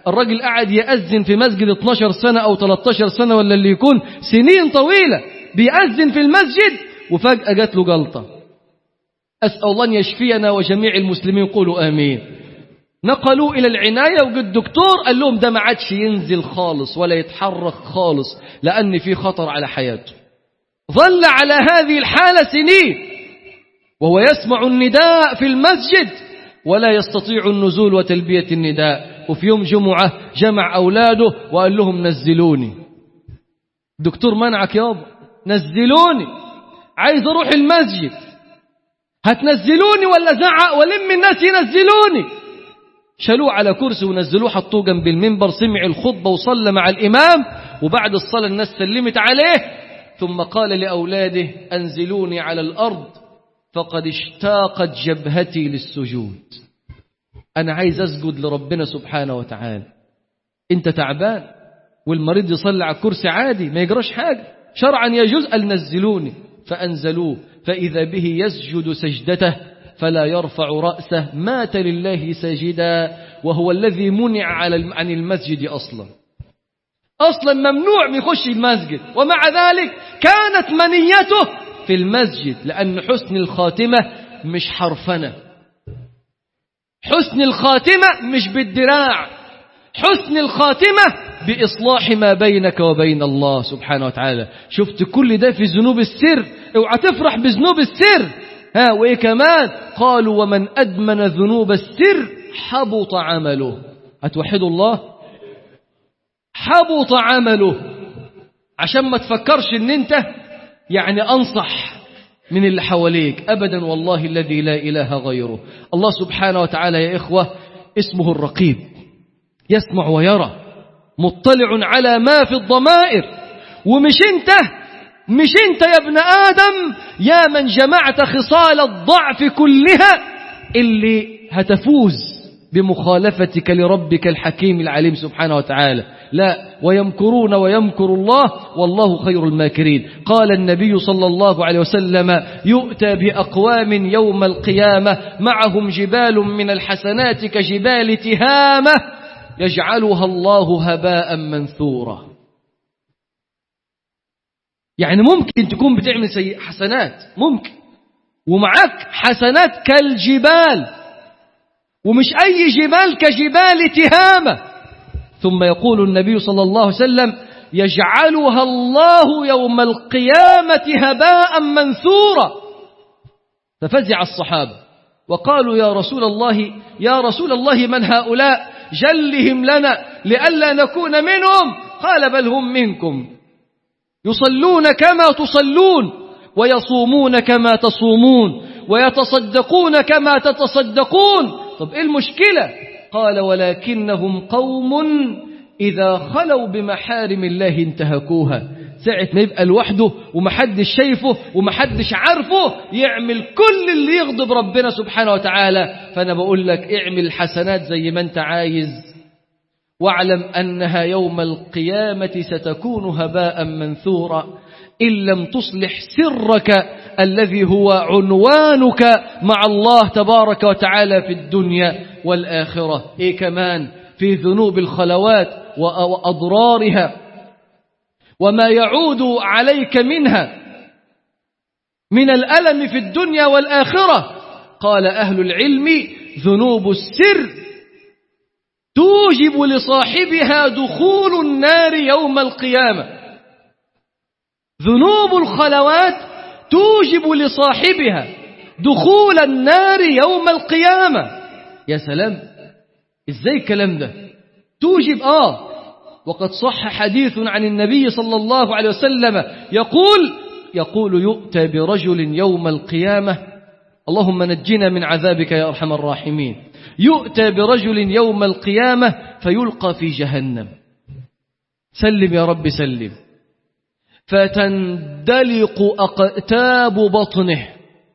الراجل قاعد يأذن في مسجد 12 سنة أو 13 سنة ولا اللي يكون سنين طويلة بيأذن في المسجد وفجأة جات له جلطة أسأل الله أن يشفينا وجميع المسلمين قولوا آمين نقلوا إلى العناية وجد الدكتور قال لهم ده ما عادش ينزل خالص ولا يتحرك خالص لأن في خطر على حياته ظل على هذه الحالة سنين وهو يسمع النداء في المسجد ولا يستطيع النزول وتلبية النداء وفي يوم جمعة جمع أولاده وقال لهم نزلوني دكتور منعك يابا نزلوني عايز أروح المسجد هتنزلوني ولا زعق ولم الناس ينزلوني شالوه على كرسي ونزلوه حطوه جنب المنبر سمع الخطبة وصلى مع الإمام وبعد الصلاة الناس سلمت عليه ثم قال لأولاده أنزلوني على الأرض فقد اشتاقت جبهتي للسجود أنا عايز أسجد لربنا سبحانه وتعالى أنت تعبان والمريض يصلي على الكرسي عادي ما يجراش حاجة شرعا يجوز أن نزلوني فأنزلوه فإذا به يسجد سجدته فلا يرفع رأسه مات لله ساجدا وهو الذي منع على عن المسجد أصلا أصلا ممنوع من يخش المسجد ومع ذلك كانت منيته في المسجد لأن حسن الخاتمة مش حرفنة حسن الخاتمة مش بالدراع حسن الخاتمة بإصلاح ما بينك وبين الله سبحانه وتعالى شفت كل ده في ذنوب السر اوعى تفرح بذنوب السر ها وإيه كمان قالوا ومن أدمن ذنوب السر حبط عمله هتوحدوا الله حبط عمله عشان ما تفكرش ان انت يعني انصح من اللي حواليك ابدا والله الذي لا اله غيره الله سبحانه وتعالى يا اخوه اسمه الرقيب يسمع ويرى مطلع على ما في الضمائر ومش انت مش انت يا ابن ادم يا من جمعت خصال الضعف كلها اللي هتفوز بمخالفتك لربك الحكيم العليم سبحانه وتعالى لا ويمكرون ويمكر الله والله خير الماكرين قال النبي صلى الله عليه وسلم يؤتى بأقوام يوم القيامة معهم جبال من الحسنات كجبال تهامة يجعلها الله هباء منثورا يعني ممكن تكون بتعمل سيء حسنات ممكن ومعك حسنات كالجبال ومش أي جبال كجبال تهامة ثم يقول النبي صلى الله عليه وسلم يجعلها الله يوم القيامة هباء منثورا ففزع الصحابة وقالوا يا رسول الله يا رسول الله من هؤلاء جلهم لنا لئلا نكون منهم قال بل هم منكم يصلون كما تصلون ويصومون كما تصومون ويتصدقون كما تتصدقون طب ايه المشكلة قال ولكنهم قوم إذا خلوا بمحارم الله انتهكوها ساعة ما يبقى لوحده ومحدش شايفه ومحدش عارفه يعمل كل اللي يغضب ربنا سبحانه وتعالى فأنا بقول لك اعمل حسنات زي ما انت عايز واعلم أنها يوم القيامة ستكون هباء منثورا إن لم تصلح سرك الذي هو عنوانك مع الله تبارك وتعالى في الدنيا والآخرة إيه كمان في ذنوب الخلوات وأضرارها وما يعود عليك منها من الألم في الدنيا والآخرة قال أهل العلم ذنوب السر توجب لصاحبها دخول النار يوم القيامة ذنوب الخلوات توجب لصاحبها دخول النار يوم القيامة يا سلام ازاي الكلام ده توجب آه وقد صح حديث عن النبي صلى الله عليه وسلم يقول يقول يؤتى برجل يوم القيامة اللهم نجنا من عذابك يا أرحم الراحمين يؤتى برجل يوم القيامة فيلقى في جهنم سلم يا رب سلم فتندلق أقتاب بطنه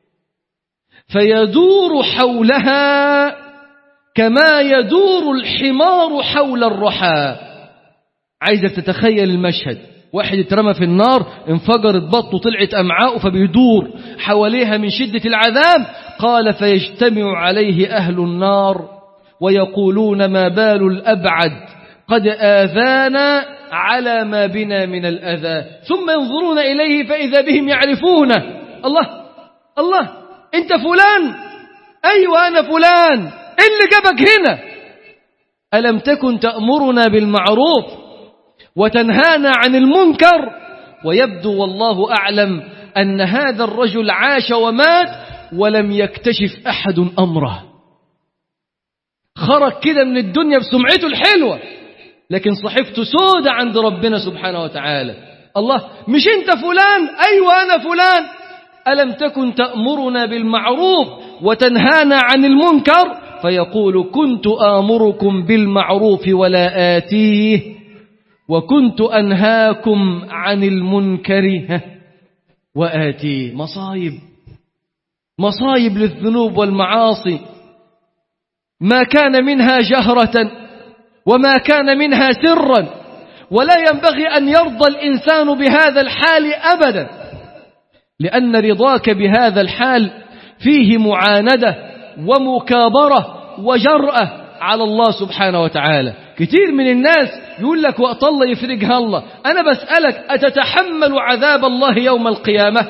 فيدور حولها كما يدور الحمار حول الرحى عايزك تتخيل المشهد واحد اترمى في النار انفجرت بطنه طلعت أمعاءه فبيدور حواليها من شدة العذاب قال فيجتمع عليه أهل النار ويقولون ما بال الأبعد قد آذانا على ما بنا من الأذى ثم ينظرون إليه فإذا بهم يعرفونه الله الله أنت فلان أيوة أنا فلان إيه اللي جابك هنا ألم تكن تأمرنا بالمعروف وتنهانا عن المنكر ويبدو والله أعلم أن هذا الرجل عاش ومات ولم يكتشف أحد أمره خرج كده من الدنيا بسمعته الحلوة لكن صحيفته سودة عند ربنا سبحانه وتعالى الله مش انت فلان ايوه انا فلان الم تكن تامرنا بالمعروف وتنهانا عن المنكر فيقول كنت امركم بالمعروف ولا اتيه وكنت انهاكم عن المنكر واتيه مصايب مصايب للذنوب والمعاصي ما كان منها جهره وما كان منها سرا ولا ينبغي أن يرضى الإنسان بهذا الحال أبدا لأن رضاك بهذا الحال فيه معاندة ومكابرة وجرأة على الله سبحانه وتعالى كتير من الناس يقول لك وقت الله يفرجها الله أنا بسألك أتتحمل عذاب الله يوم القيامة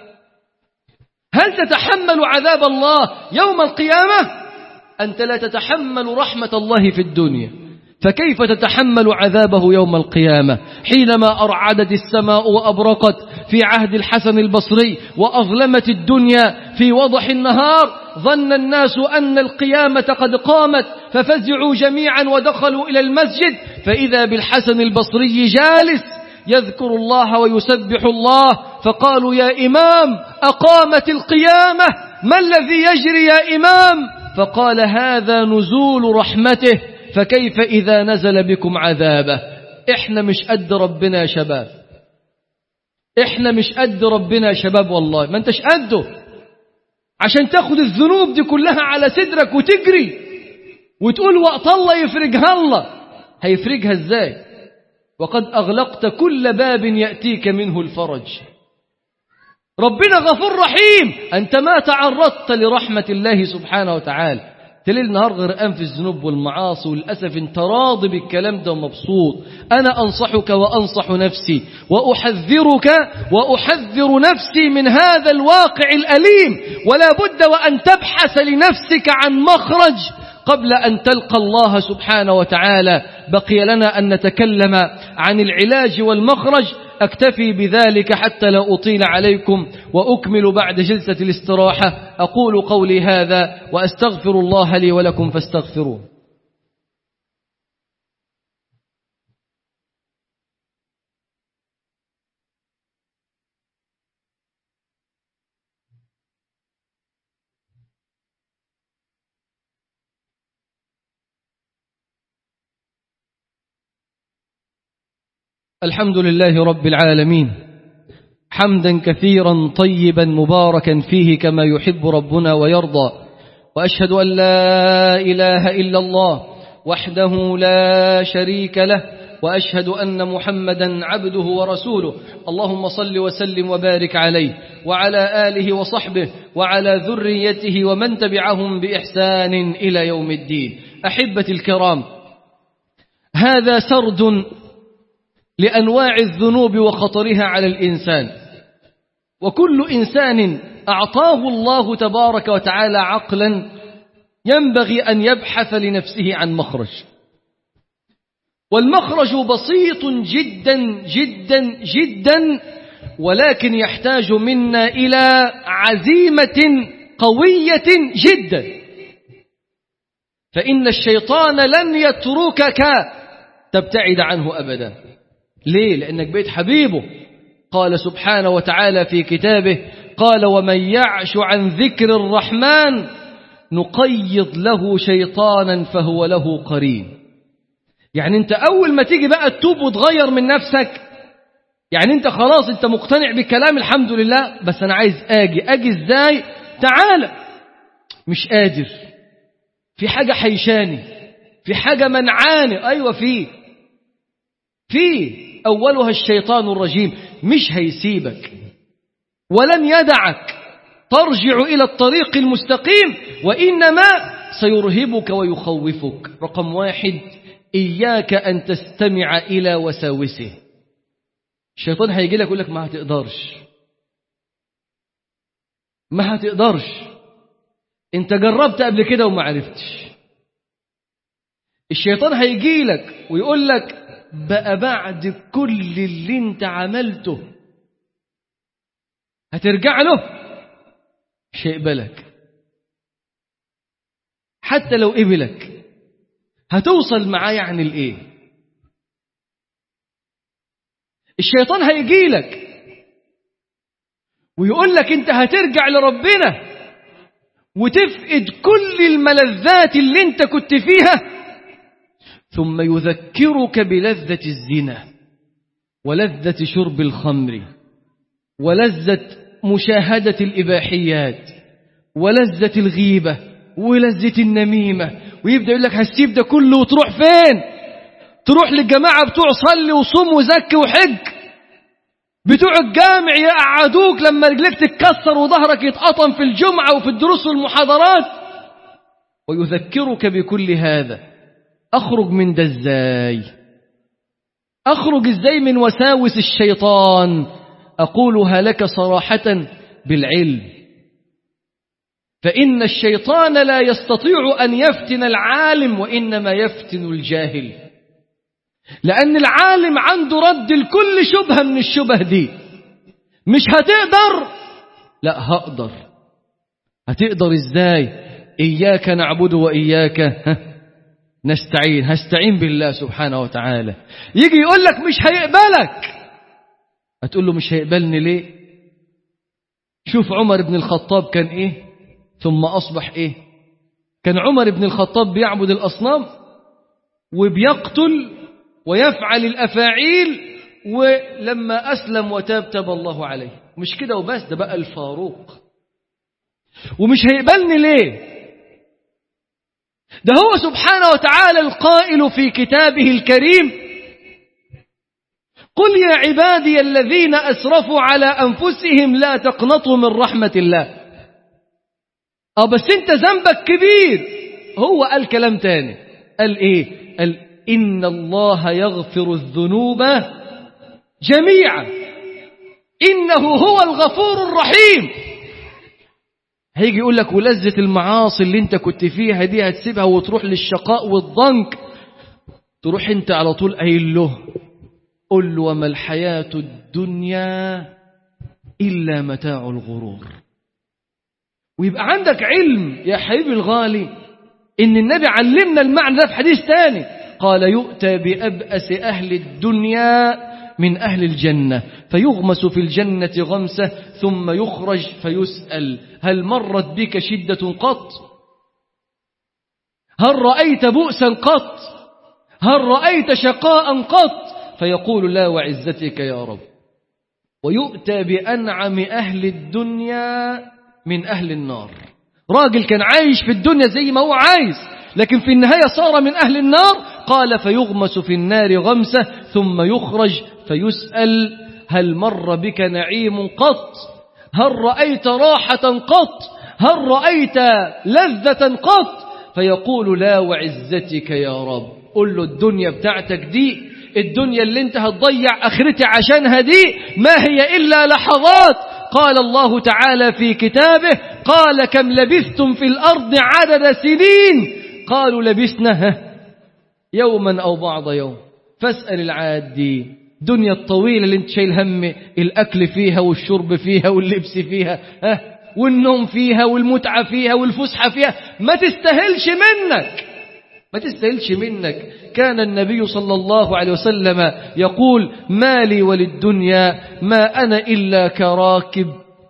هل تتحمل عذاب الله يوم القيامة أنت لا تتحمل رحمة الله في الدنيا فكيف تتحمل عذابه يوم القيامة حينما أرعدت السماء وأبرقت في عهد الحسن البصري وأظلمت الدنيا في وضح النهار ظن الناس أن القيامة قد قامت ففزعوا جميعا ودخلوا إلى المسجد فإذا بالحسن البصري جالس يذكر الله ويسبح الله فقالوا يا إمام أقامت القيامة ما الذي يجري يا إمام فقال هذا نزول رحمته فكيف إذا نزل بكم عذابه إحنا مش قد ربنا يا شباب إحنا مش قد ربنا يا شباب والله ما أنتش قده عشان تاخد الذنوب دي كلها على صدرك وتجري وتقول وقت الله يفرجها الله هيفرجها ازاي وقد أغلقت كل باب يأتيك منه الفرج ربنا غفور رحيم أنت ما تعرضت لرحمة الله سبحانه وتعالى تليل نهار غرقان في الذنوب والمعاصي وللأسف انت راضي بالكلام ده ومبسوط أنا أنصحك وأنصح نفسي وأحذرك وأحذر نفسي من هذا الواقع الأليم ولا بد وأن تبحث لنفسك عن مخرج قبل أن تلقى الله سبحانه وتعالى بقي لنا أن نتكلم عن العلاج والمخرج أكتفي بذلك حتى لا أطيل عليكم وأكمل بعد جلسة الاستراحة أقول قولي هذا وأستغفر الله لي ولكم فاستغفروه الحمد لله رب العالمين حمدا كثيرا طيبا مباركا فيه كما يحب ربنا ويرضى وأشهد أن لا إله إلا الله وحده لا شريك له وأشهد أن محمدا عبده ورسوله اللهم صل وسلم وبارك عليه وعلى آله وصحبه وعلى ذريته ومن تبعهم بإحسان إلى يوم الدين أحبة الكرام هذا سرد لأنواع الذنوب وخطرها على الإنسان وكل إنسان أعطاه الله تبارك وتعالى عقلا ينبغي أن يبحث لنفسه عن مخرج والمخرج بسيط جدا جدا جدا ولكن يحتاج منا إلى عزيمة قوية جدا فإن الشيطان لن يتركك تبتعد عنه أبدا ليه؟ لأنك بيت حبيبه قال سبحانه وتعالى في كتابه قال ومن يعش عن ذكر الرحمن نقيض له شيطانا فهو له قرين يعني انت اول ما تيجي بقى تتوب وتغير من نفسك يعني انت خلاص انت مقتنع بالكلام الحمد لله بس انا عايز اجي اجي ازاي تعالى مش قادر في حاجة حيشاني في حاجة منعاني ايوه في في اولها الشيطان الرجيم مش هيسيبك ولن يدعك ترجع الى الطريق المستقيم وانما سيرهبك ويخوفك رقم واحد إياك أن تستمع إلى وساوسه الشيطان هيجي لك يقول لك ما هتقدرش ما هتقدرش انت جربت قبل كده وما عرفتش الشيطان هيجي لك ويقول لك بقى بعد كل اللي انت عملته هترجع له مش هيقبلك حتى لو قبلك هتوصل معاه يعني الايه الشيطان هيجي لك ويقول لك انت هترجع لربنا وتفقد كل الملذات اللي انت كنت فيها ثم يذكرك بلذة الزنا ولذة شرب الخمر ولذة مشاهدة الإباحيات ولذة الغيبة ولذة النميمة ويبدأ يقول لك هسيب ده كله وتروح فين تروح للجماعة بتوع صلي وصوم وزكي وحج بتوع الجامع يقعدوك لما رجلك تتكسر وظهرك يتقطم في الجمعة وفي الدروس والمحاضرات ويذكرك بكل هذا أخرج من ده ازاي أخرج ازاي من وساوس الشيطان أقولها لك صراحة بالعلم فإن الشيطان لا يستطيع أن يفتن العالم وإنما يفتن الجاهل لأن العالم عنده رد لكل شبهة من الشبه دي مش هتقدر لا هقدر هتقدر ازاي إياك نعبد وإياك نستعين هستعين بالله سبحانه وتعالى يجي يقول لك مش هيقبلك هتقول له مش هيقبلني ليه شوف عمر بن الخطاب كان ايه ثم أصبح ايه كان عمر بن الخطاب بيعبد الأصنام وبيقتل ويفعل الأفاعيل ولما أسلم وتاب تاب الله عليه مش كده وبس ده بقى الفاروق ومش هيقبلني ليه ده هو سبحانه وتعالى القائل في كتابه الكريم قل يا عبادي الذين أسرفوا على أنفسهم لا تقنطوا من رحمة الله اه بس انت ذنبك كبير هو قال كلام تاني قال ايه قال إن الله يغفر الذنوب جميعا إنه هو الغفور الرحيم هيجي يقول لك ولذة المعاصي اللي انت كنت فيها دي هتسيبها وتروح للشقاء والضنك تروح انت على طول قايل له قل له وما الحياة الدنيا إلا متاع الغرور ويبقى عندك علم يا حبيبي الغالي إن النبي علمنا المعنى ده في حديث تاني قال يؤتى بأبأس أهل الدنيا من أهل الجنة فيغمس في الجنة غمسة ثم يخرج فيسأل هل مرت بك شدة قط هل رأيت بؤسا قط هل رأيت شقاء قط فيقول لا وعزتك يا رب ويؤتى بأنعم أهل الدنيا من أهل النار راجل كان عايش في الدنيا زي ما هو عايز لكن في النهاية صار من أهل النار قال فيغمس في النار غمسة ثم يخرج فيسأل هل مر بك نعيم قط هل رأيت راحة قط هل رأيت لذة قط فيقول لا وعزتك يا رب قل له الدنيا بتاعتك دي الدنيا اللي انت هتضيع اخرتي عشانها دي ما هي الا لحظات قال الله تعالى في كتابه قال كم لبثتم في الارض عدد سنين قالوا لبثنا يوما او بعض يوم فاسال العادي دنيا الطويلة اللي انت شايل هم الأكل فيها والشرب فيها واللبس فيها ها والنوم فيها والمتعة فيها والفسحة فيها ما تستاهلش منك ما تستاهلش منك كان النبي صلى الله عليه وسلم يقول ما لي وللدنيا ما أنا إلا كراكب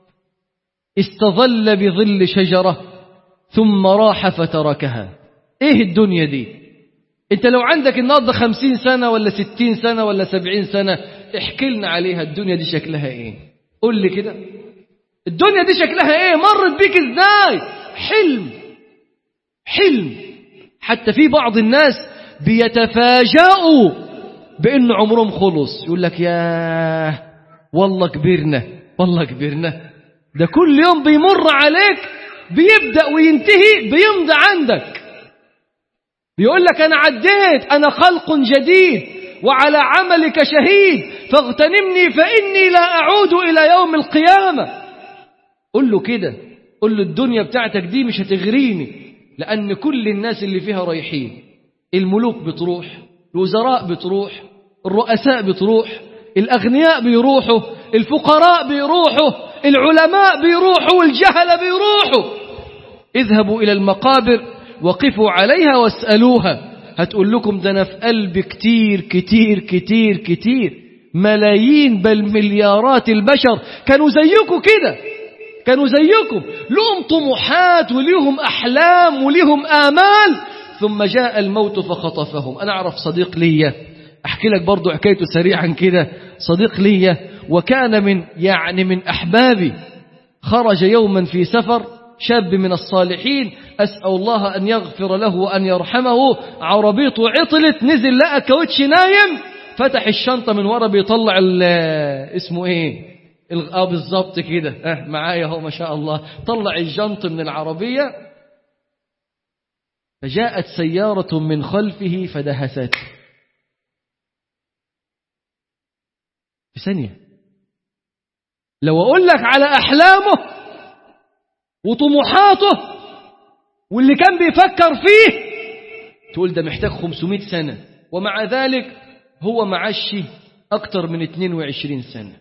استظل بظل شجرة ثم راح فتركها ايه الدنيا دي انت لو عندك النهارده خمسين سنة ولا ستين سنة ولا سبعين سنة احكي لنا عليها الدنيا دي شكلها ايه قول لي كده الدنيا دي شكلها ايه مرت بيك ازاي حلم حلم حتى في بعض الناس بيتفاجئوا بأن عمرهم خلص يقول لك يا والله كبرنا والله كبرنا ده كل يوم بيمر عليك بيبدأ وينتهي بيمضي عندك بيقول لك أنا عديت أنا خلق جديد وعلى عملك شهيد فاغتنمني فإني لا أعود إلى يوم القيامة قل له كده قل له الدنيا بتاعتك دي مش هتغريني لأن كل الناس اللي فيها رايحين الملوك بتروح الوزراء بتروح الرؤساء بتروح الأغنياء بيروحوا الفقراء بيروحوا العلماء بيروحوا والجهل بيروحوا اذهبوا إلى المقابر وقفوا عليها واسألوها هتقول لكم ده أنا في قلب كتير كتير كتير كتير ملايين بل مليارات البشر كانوا زيكم كده كانوا زيكم لهم طموحات وليهم أحلام وليهم آمال ثم جاء الموت فخطفهم أنا أعرف صديق لي أحكي لك برضو حكايته سريعا كده صديق لي وكان من يعني من أحبابي خرج يوما في سفر شاب من الصالحين أسأل الله أن يغفر له وأن يرحمه عربيته عطلت نزل لقى كاوتش نايم فتح الشنطة من ورا بيطلع اسمه ايه اه بالظبط كده اه معايا اهو ما شاء الله طلع الجنط من العربية فجاءت سيارة من خلفه فدهسته في ثانية لو أقول لك على أحلامه وطموحاته واللي كان بيفكر فيه تقول ده محتاج 500 سنة ومع ذلك هو معشي أكتر من 22 سنة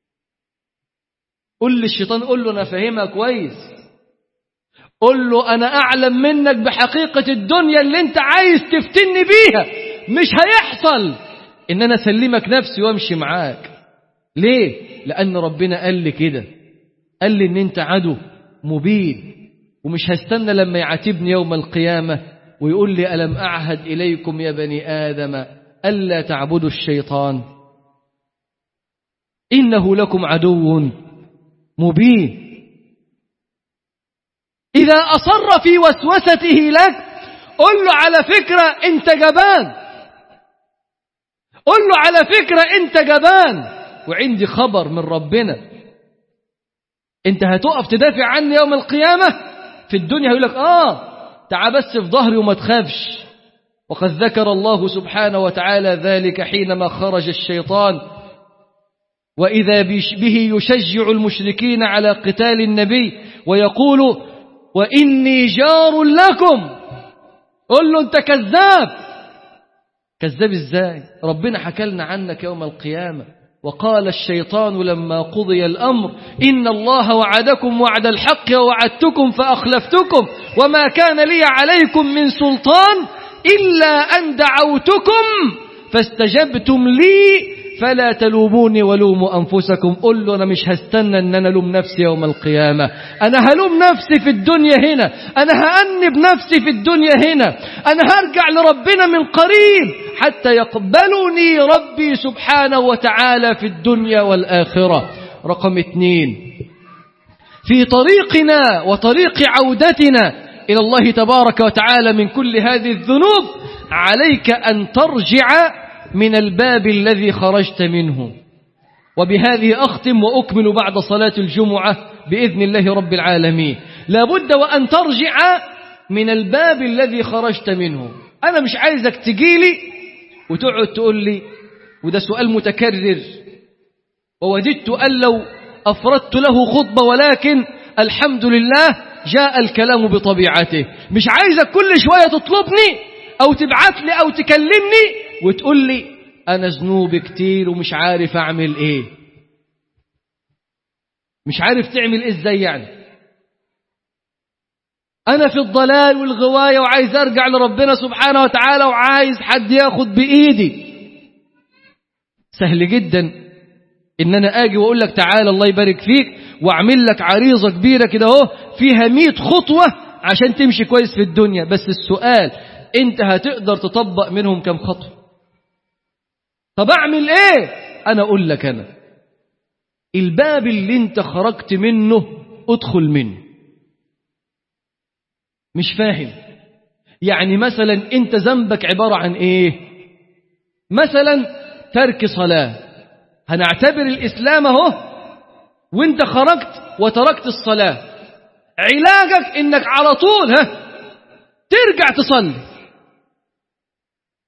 قل للشيطان قل له أنا فاهمها كويس قل له أنا أعلم منك بحقيقة الدنيا اللي أنت عايز تفتني بيها مش هيحصل إن أنا أسلمك نفسي وأمشي معاك ليه؟ لأن ربنا قال لي كده قال لي إن أنت عدو مبين ومش هستنى لما يعاتبني يوم القيامة ويقول لي ألم أعهد إليكم يا بني آدم ألا تعبدوا الشيطان إنه لكم عدو مبين إذا أصر في وسوسته لك قل له على فكرة أنت جبان قل له على فكرة أنت جبان وعندي خبر من ربنا أنت هتقف تدافع عني يوم القيامة في الدنيا هيقول لك آه تعال بس في ظهري وما تخافش وقد ذكر الله سبحانه وتعالى ذلك حينما خرج الشيطان وإذا به يشجع المشركين على قتال النبي ويقول وإني جار لكم قل له أنت كذاب كذاب إزاي ربنا حكى لنا عنك يوم القيامة وقال الشيطان لما قضي الأمر إن الله وعدكم وعد الحق ووعدتكم فأخلفتكم وما كان لي عليكم من سلطان إلا أن دعوتكم فاستجبتم لي فلا تلوموني ولوموا أنفسكم قل له أنا مش هستنى أن أنا ألوم نفسي يوم القيامة أنا هلوم نفسي في الدنيا هنا أنا هأنب نفسي في الدنيا هنا أنا هرجع لربنا من قريب حتى يقبلني ربي سبحانه وتعالى في الدنيا والآخرة رقم اثنين في طريقنا وطريق عودتنا إلى الله تبارك وتعالى من كل هذه الذنوب عليك أن ترجع من الباب الذي خرجت منه وبهذه أختم وأكمل بعد صلاة الجمعة بإذن الله رب العالمين لابد وأن ترجع من الباب الذي خرجت منه أنا مش عايزك تجيلي وتقعد تقول لي وده سؤال متكرر ووددت أن لو أفردت له خطبة ولكن الحمد لله جاء الكلام بطبيعته مش عايزك كل شوية تطلبني أو تبعت لي أو تكلمني وتقول لي أنا ذنوب كتير ومش عارف أعمل إيه مش عارف تعمل إيه إزاي يعني أنا في الضلال والغواية وعايز أرجع لربنا سبحانه وتعالى وعايز حد ياخد بإيدي سهل جدا إن أنا آجي وأقول لك تعالى الله يبارك فيك وأعمل لك عريضة كبيرة كده أهو فيها مئة خطوة عشان تمشي كويس في الدنيا بس السؤال أنت هتقدر تطبق منهم كم خطوة طب أعمل إيه أنا أقول لك أنا الباب اللي أنت خرجت منه ادخل منه مش فاهم يعني مثلا أنت ذنبك عبارة عن إيه مثلا ترك صلاة هنعتبر الإسلام اهو وانت خرجت وتركت الصلاة علاجك انك على طول ها ترجع تصلي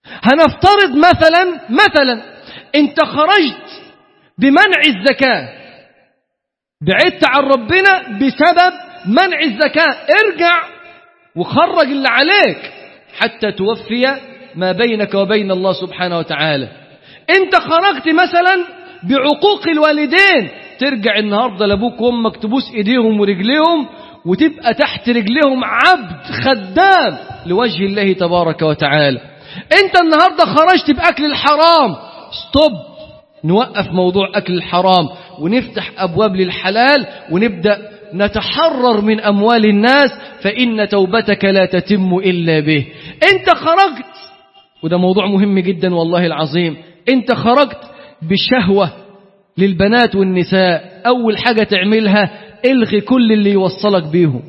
هنفترض مثلا مثلا انت خرجت بمنع الزكاة بعدت عن ربنا بسبب منع الزكاة ارجع وخرج اللي عليك حتى توفي ما بينك وبين الله سبحانه وتعالى انت خرجت مثلا بعقوق الوالدين ترجع النهاردة لابوك وامك تبوس ايديهم ورجليهم وتبقى تحت رجليهم عبد خدام لوجه الله تبارك وتعالى انت النهاردة خرجت بأكل الحرام ستوب نوقف موضوع أكل الحرام ونفتح أبواب للحلال ونبدأ نتحرر من أموال الناس فإن توبتك لا تتم إلا به انت خرجت وده موضوع مهم جدا والله العظيم انت خرجت بشهوة للبنات والنساء أول حاجة تعملها الغي كل اللي يوصلك بيهم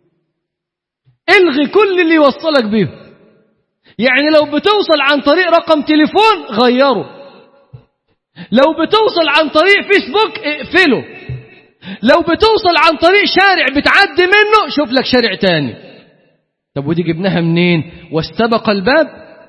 الغي كل اللي يوصلك بيهم يعني لو بتوصل عن طريق رقم تليفون غيره لو بتوصل عن طريق فيسبوك اقفله لو بتوصل عن طريق شارع بتعدي منه شوف لك شارع تاني طب ودي جبناها منين واستبق الباب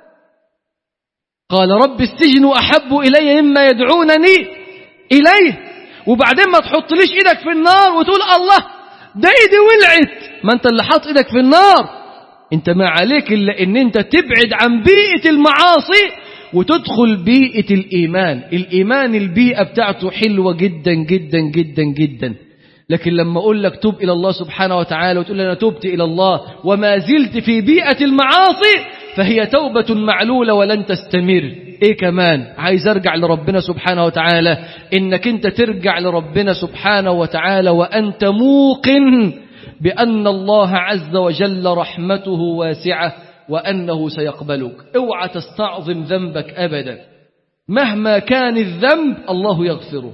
قال رب السجن أحب إلي مما يدعونني إليه وبعدين ما تحطليش إيدك في النار وتقول الله ده إيدي ولعت ما أنت اللي حاط إيدك في النار أنت ما عليك إلا أن أنت تبعد عن بيئة المعاصي وتدخل بيئة الإيمان الإيمان البيئة بتاعته حلوة جدا جدا جدا جدا لكن لما أقول لك توب إلى الله سبحانه وتعالى وتقول أنا توبت إلى الله وما زلت في بيئة المعاصي فهي توبة معلولة ولن تستمر إيه كمان عايز أرجع لربنا سبحانه وتعالى إنك أنت ترجع لربنا سبحانه وتعالى وأنت موقن بأن الله عز وجل رحمته واسعة وأنه سيقبلك اوعى تستعظم ذنبك أبدا مهما كان الذنب الله يغفره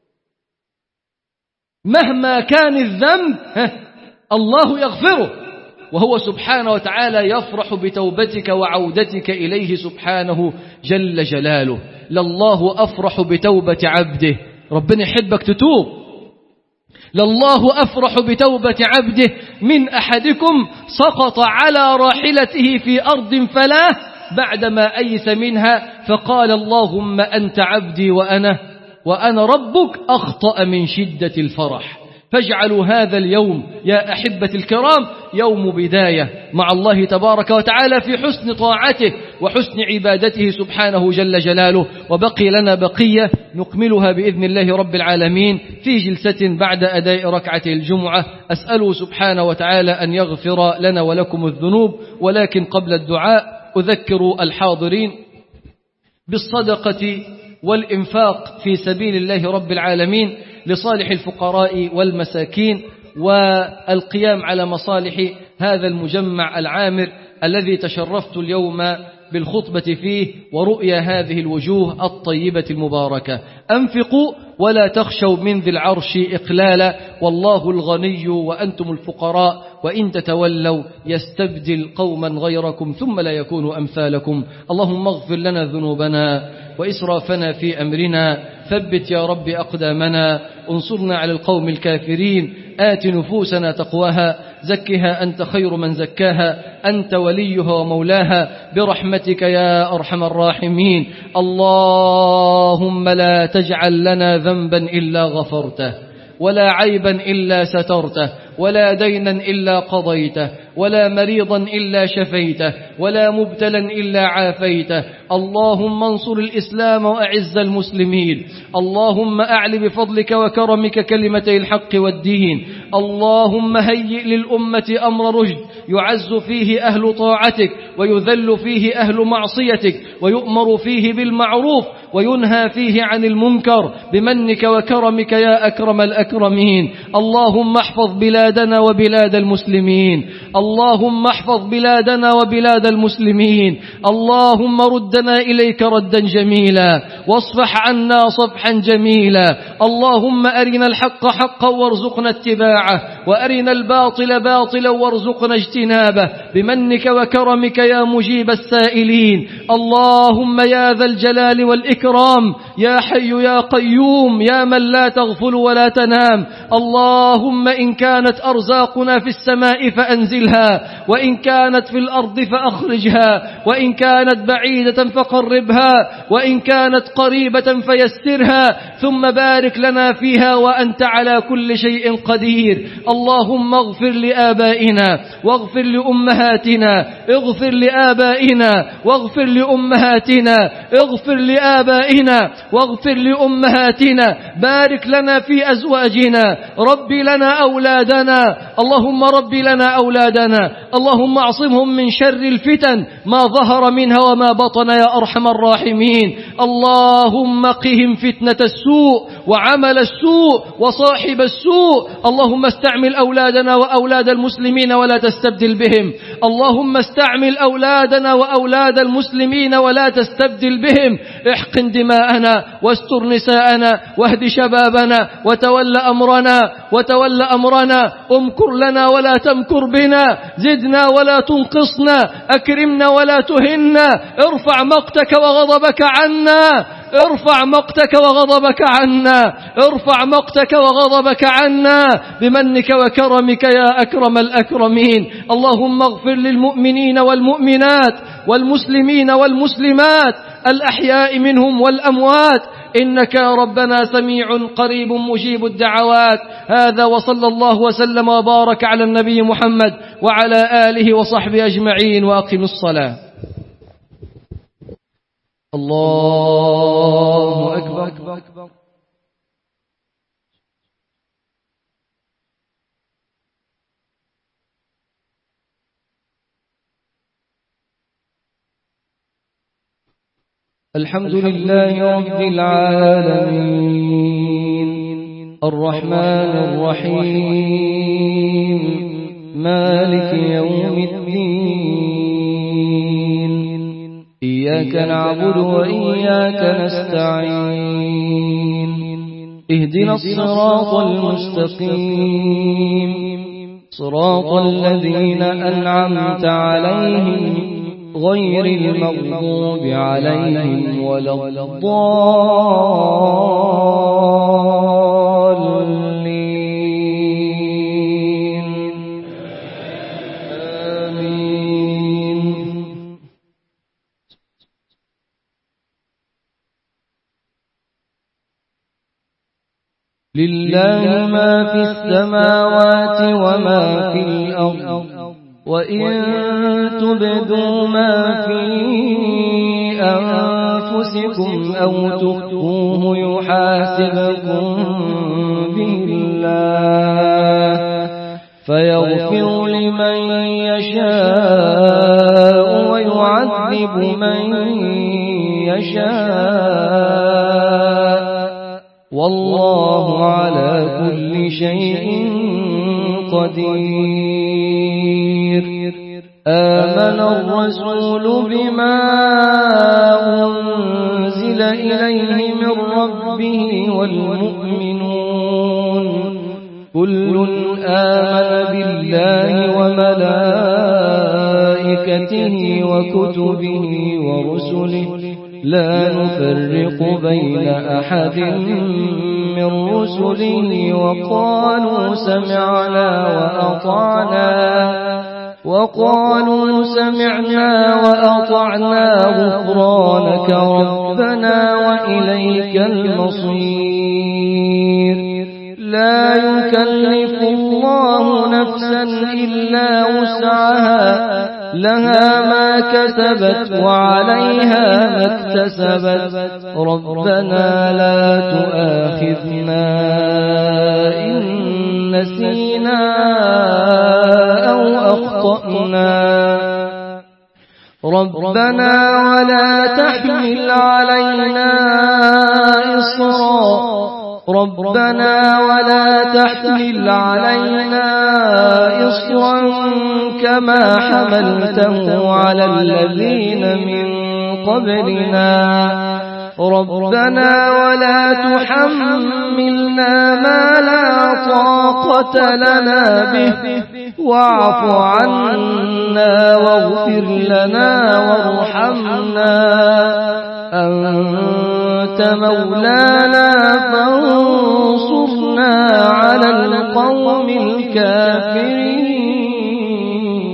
مهما كان الذنب الله يغفره وهو سبحانه وتعالى يفرح بتوبتك وعودتك إليه سبحانه جل جلاله لله أفرح بتوبة عبده ربنا يحبك تتوب لله أفرح بتوبة عبده من أحدكم سقط على راحلته في أرض فلاه بعدما أيس منها فقال اللهم أنت عبدي وأنا وأنا ربك أخطأ من شدة الفرح فاجعلوا هذا اليوم يا أحبة الكرام يوم بداية مع الله تبارك وتعالى في حسن طاعته وحسن عبادته سبحانه جل جلاله وبقي لنا بقية نكملها بإذن الله رب العالمين في جلسة بعد أداء ركعة الجمعة أسأله سبحانه وتعالى أن يغفر لنا ولكم الذنوب ولكن قبل الدعاء أذكر الحاضرين بالصدقة والإنفاق في سبيل الله رب العالمين لصالح الفقراء والمساكين والقيام على مصالح هذا المجمع العامر الذي تشرفت اليوم بالخطبة فيه ورؤيا هذه الوجوه الطيبة المباركة أنفقوا ولا تخشوا من ذي العرش إقلالا والله الغني وأنتم الفقراء وإن تتولوا يستبدل قوما غيركم ثم لا يكونوا أمثالكم اللهم اغفر لنا ذنوبنا وإسرافنا في أمرنا ثبت يا رب أقدامنا انصرنا على القوم الكافرين آت نفوسنا تقواها زكها أنت خير من زكاها أنت وليها ومولاها برحمتك يا أرحم الراحمين اللهم لا تجعل لنا ذنبا إلا غفرته ولا عيبا إلا سترته ولا دينا إلا قضيته ولا مريضا إلا شفيته ولا مبتلا إلا عافيته اللهم انصر الإسلام وأعز المسلمين اللهم أعل بفضلك وكرمك كلمتي الحق والدين اللهم هيئ للأمة أمر رشد يعز فيه أهل طاعتك ويذل فيه أهل معصيتك ويؤمر فيه بالمعروف وينهى فيه عن المنكر بمنك وكرمك يا أكرم الأكرمين اللهم احفظ بلادنا وبلاد المسلمين اللهم احفظ بلادنا وبلاد المسلمين اللهم ردنا إليك ردا جميلا واصفح عنا صفحا جميلا اللهم أرنا الحق حقا وارزقنا اتباعه وأرنا الباطل باطلا وارزقنا اجتنابه بمنك وكرمك يا مجيب السائلين اللهم يا ذا الجلال والإكرام يا حي يا قيوم يا من لا تغفل ولا تنام اللهم إن كانت أرزاقنا في السماء فأنزلها فأدخلها وإن كانت في الأرض فأخرجها وإن كانت بعيدة فقربها وإن كانت قريبة فيسرها ثم بارك لنا فيها وأنت على كل شيء قدير اللهم اغفر لآبائنا واغفر لأمهاتنا اغفر لآبائنا واغفر لأمهاتنا اغفر لآبائنا واغفر لأمهاتنا بارك لنا في أزواجنا ربي لنا أولادنا اللهم ربي لنا أولادنا اللهم اعصمهم من شر الفتن ما ظهر منها وما بطن يا أرحم الراحمين اللهم قهم فتنة السوء وعمل السوء وصاحب السوء اللهم استعمل أولادنا وأولاد المسلمين ولا تستبدل بهم اللهم استعمل أولادنا وأولاد المسلمين ولا تستبدل بهم احقن دماءنا واستر نساءنا واهد شبابنا وتول أمرنا وتول أمرنا امكر لنا ولا تمكر بنا زدنا ولا تنقصنا أكرمنا ولا تهنا ارفع مقتك وغضبك عنا ارفع مقتك وغضبك عنا ارفع مقتك وغضبك عنا بمنك وكرمك يا أكرم الأكرمين اللهم اغفر للمؤمنين والمؤمنات والمسلمين والمسلمات الأحياء منهم والأموات إنك يا ربنا سميع قريب مجيب الدعوات هذا وصلى الله وسلم وبارك على النبي محمد وعلى آله وصحبه أجمعين وأقم الصلاة الله أكبر الحمد لله رب العالمين الرحمن الرحيم مالك يوم الدين إياك نعبد وإياك نستعين اهدنا الصراط المستقيم صراط الذين أنعمت عليهم غير المغضوب عليهم ولا الضالين آمين لله ما في السماوات وما في الأرض وإن تبدوا ما في أنفسكم أو تخفوه يحاسبكم به الله فيغفر لمن يشاء ويعذب من يشاء والله على كل شيء قدير آمن الرسول بما أنزل إليه من ربه والمؤمنون كل آمن بالله وملائكته وكتبه ورسله لا نفرق بين أحد من رسله وقالوا سمعنا وأطعنا وقالوا سمعنا وأطعنا غفرانك ربنا وإليك المصير لا يكلف الله نفسا إلا وسعها لها ما كسبت وعليها ما اكتسبت ربنا لا تؤاخذنا إن نسينا أو أخطأنا ربنا ولا تحمل علينا إصرا ربنا ولا تحمل علينا إصرا كما حملته على الذين من قبلنا ربنا ولا تحملنا ما لا طاقة لنا به واعف عنا واغفر لنا وارحمنا أنت مولانا فانصرنا على القوم الكافرين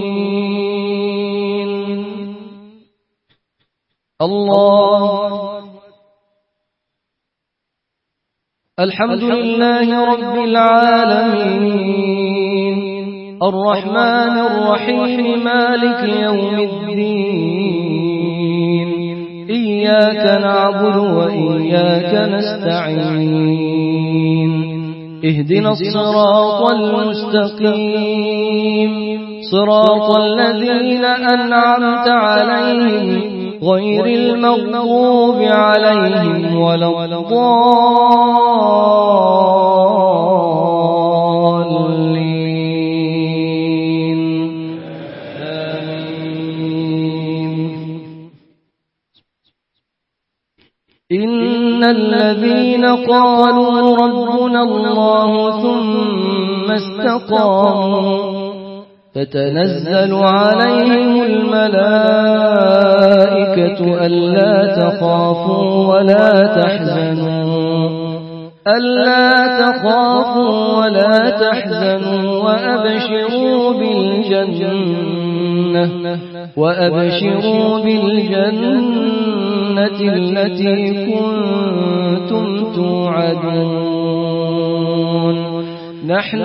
الحمد لله رب العالمين الرحمن الرحيم مالك يوم الدين إياك نعبد وإياك نستعين اهدنا الصراط المستقيم صراط الذين أنعمت عليهم غير المغضوب عليهم ولا الضالين آمين إن الذين قالوا ربنا الله ثم استقاموا تتنزل عليهم الملائكة ألا تخافوا ولا تحزنوا ألا تخافوا ولا تحزنوا وأبشروا بالجنة وأبشروا بالجنة التي كنتم توعدون نحن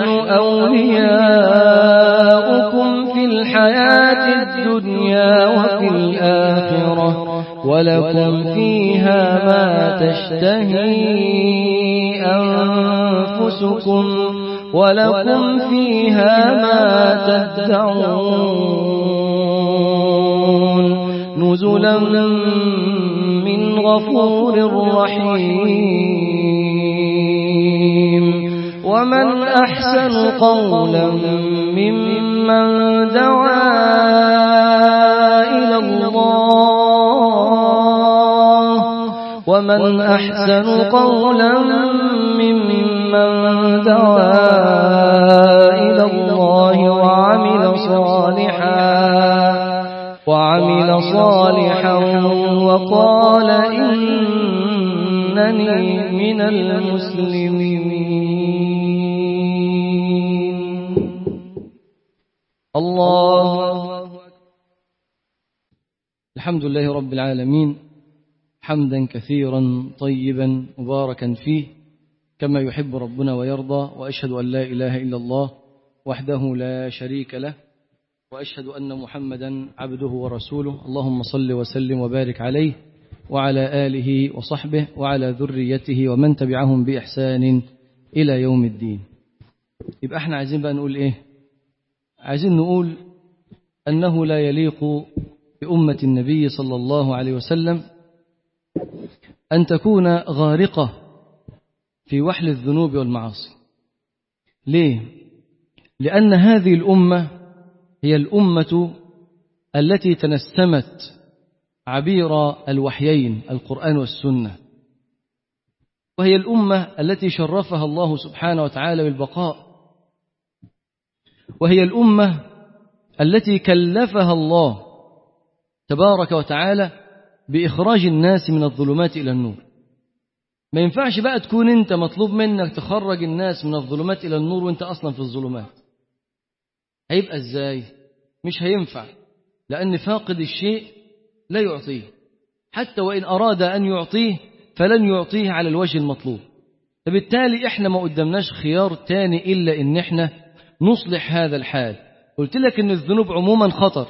أولياؤكم في الحياة الدنيا وفي الآخرة ولكم فيها ما تشتهي أنفسكم ولكم فيها ما تدعون نزلا من غفور رحيم ومن أحسن قولا ممن دعا إلى الله ومن أحسن قولا ممن دعا إلى الله وعمل صالحا وعمل صالحا وقال إنني من المسلمين الله الحمد لله رب العالمين حمدا كثيرا طيبا مباركا فيه كما يحب ربنا ويرضى وأشهد أن لا إله إلا الله وحده لا شريك له وأشهد أن محمدا عبده ورسوله اللهم صل وسلم وبارك عليه وعلى آله وصحبه وعلى ذريته ومن تبعهم بإحسان إلى يوم الدين يبقى احنا عايزين بقى نقول ايه عايزين نقول أنه لا يليق بأمة النبي صلى الله عليه وسلم أن تكون غارقة في وحل الذنوب والمعاصي ليه؟ لأن هذه الأمة هي الأمة التي تنسمت عبير الوحيين القرآن والسنة وهي الأمة التي شرفها الله سبحانه وتعالى بالبقاء وهي الأمة التي كلفها الله تبارك وتعالى بإخراج الناس من الظلمات إلى النور ما ينفعش بقى تكون أنت مطلوب منك تخرج الناس من الظلمات إلى النور وأنت أصلا في الظلمات هيبقى إزاي مش هينفع لأن فاقد الشيء لا يعطيه حتى وإن أراد أن يعطيه فلن يعطيه على الوجه المطلوب فبالتالي إحنا ما قدمناش خيار تاني إلا إن إحنا نصلح هذا الحال قلت لك إن الذنوب عموما خطر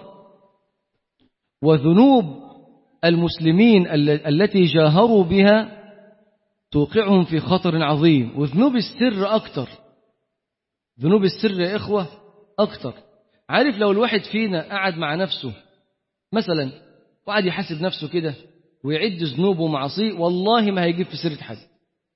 وذنوب المسلمين التي جاهروا بها توقعهم في خطر عظيم وذنوب السر أكتر ذنوب السر يا إخوة أكتر عارف لو الواحد فينا قعد مع نفسه مثلا وقعد يحاسب نفسه كده ويعد ذنوبه ومعاصيه والله ما هيجيب في سيرة حد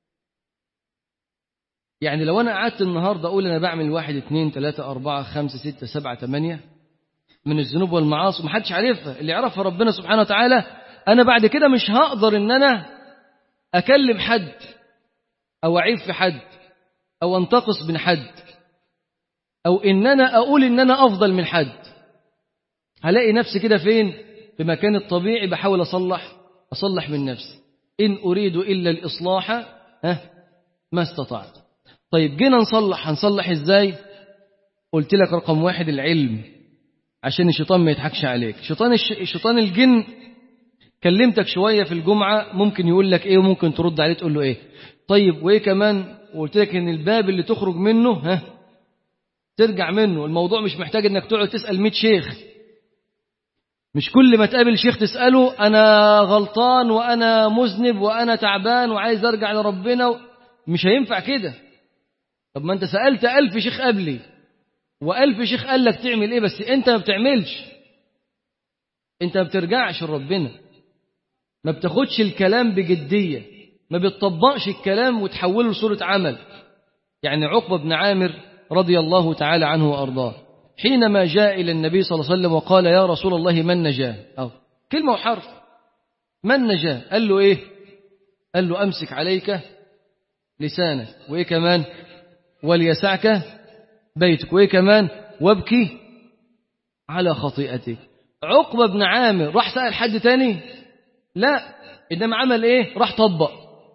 يعني لو أنا قعدت النهاردة أقول أنا بعمل واحد اثنين ثلاثة أربعة خمسة ستة سبعة ثمانية من الذنوب والمعاصي ومحدش عارفها اللي يعرفها ربنا سبحانه وتعالى أنا بعد كده مش هقدر إن أنا أكلم حد أو أعيب في حد أو أنتقص من حد أو إن أنا أقول إن أنا أفضل من حد هلاقي نفسي كده فين في مكان الطبيعي بحاول أصلح أصلح من نفسي إن أريد إلا الإصلاح ها ما استطعت طيب جينا نصلح هنصلح إزاي قلت لك رقم واحد العلم عشان الشيطان ما يضحكش عليك شيطان الش... شيطان الجن كلمتك شوية في الجمعة ممكن يقول لك إيه وممكن ترد عليه تقول له إيه طيب وايه كمان وقلت لك ان الباب اللي تخرج منه ها ترجع منه الموضوع مش محتاج انك تقعد تسال 100 شيخ مش كل ما تقابل شيخ تساله انا غلطان وانا مذنب وانا تعبان وعايز ارجع لربنا مش هينفع كده طب ما انت سالت ألف شيخ قبلي وألف شيخ قال لك تعمل ايه بس انت ما بتعملش انت ما بترجعش لربنا ما بتاخدش الكلام بجدية ما بتطبقش الكلام وتحوله لصورة عمل يعني عقبة بن عامر رضي الله تعالى عنه وأرضاه حينما جاء إلى النبي صلى الله عليه وسلم وقال يا رسول الله من نجاه أو كلمة وحرف من نجاه قال له إيه قال له أمسك عليك لسانك وإيه كمان وليسعك بيتك وإيه كمان وابكي على خطيئتك عقبة بن عامر راح سأل حد تاني لا إنما عمل إيه راح طبق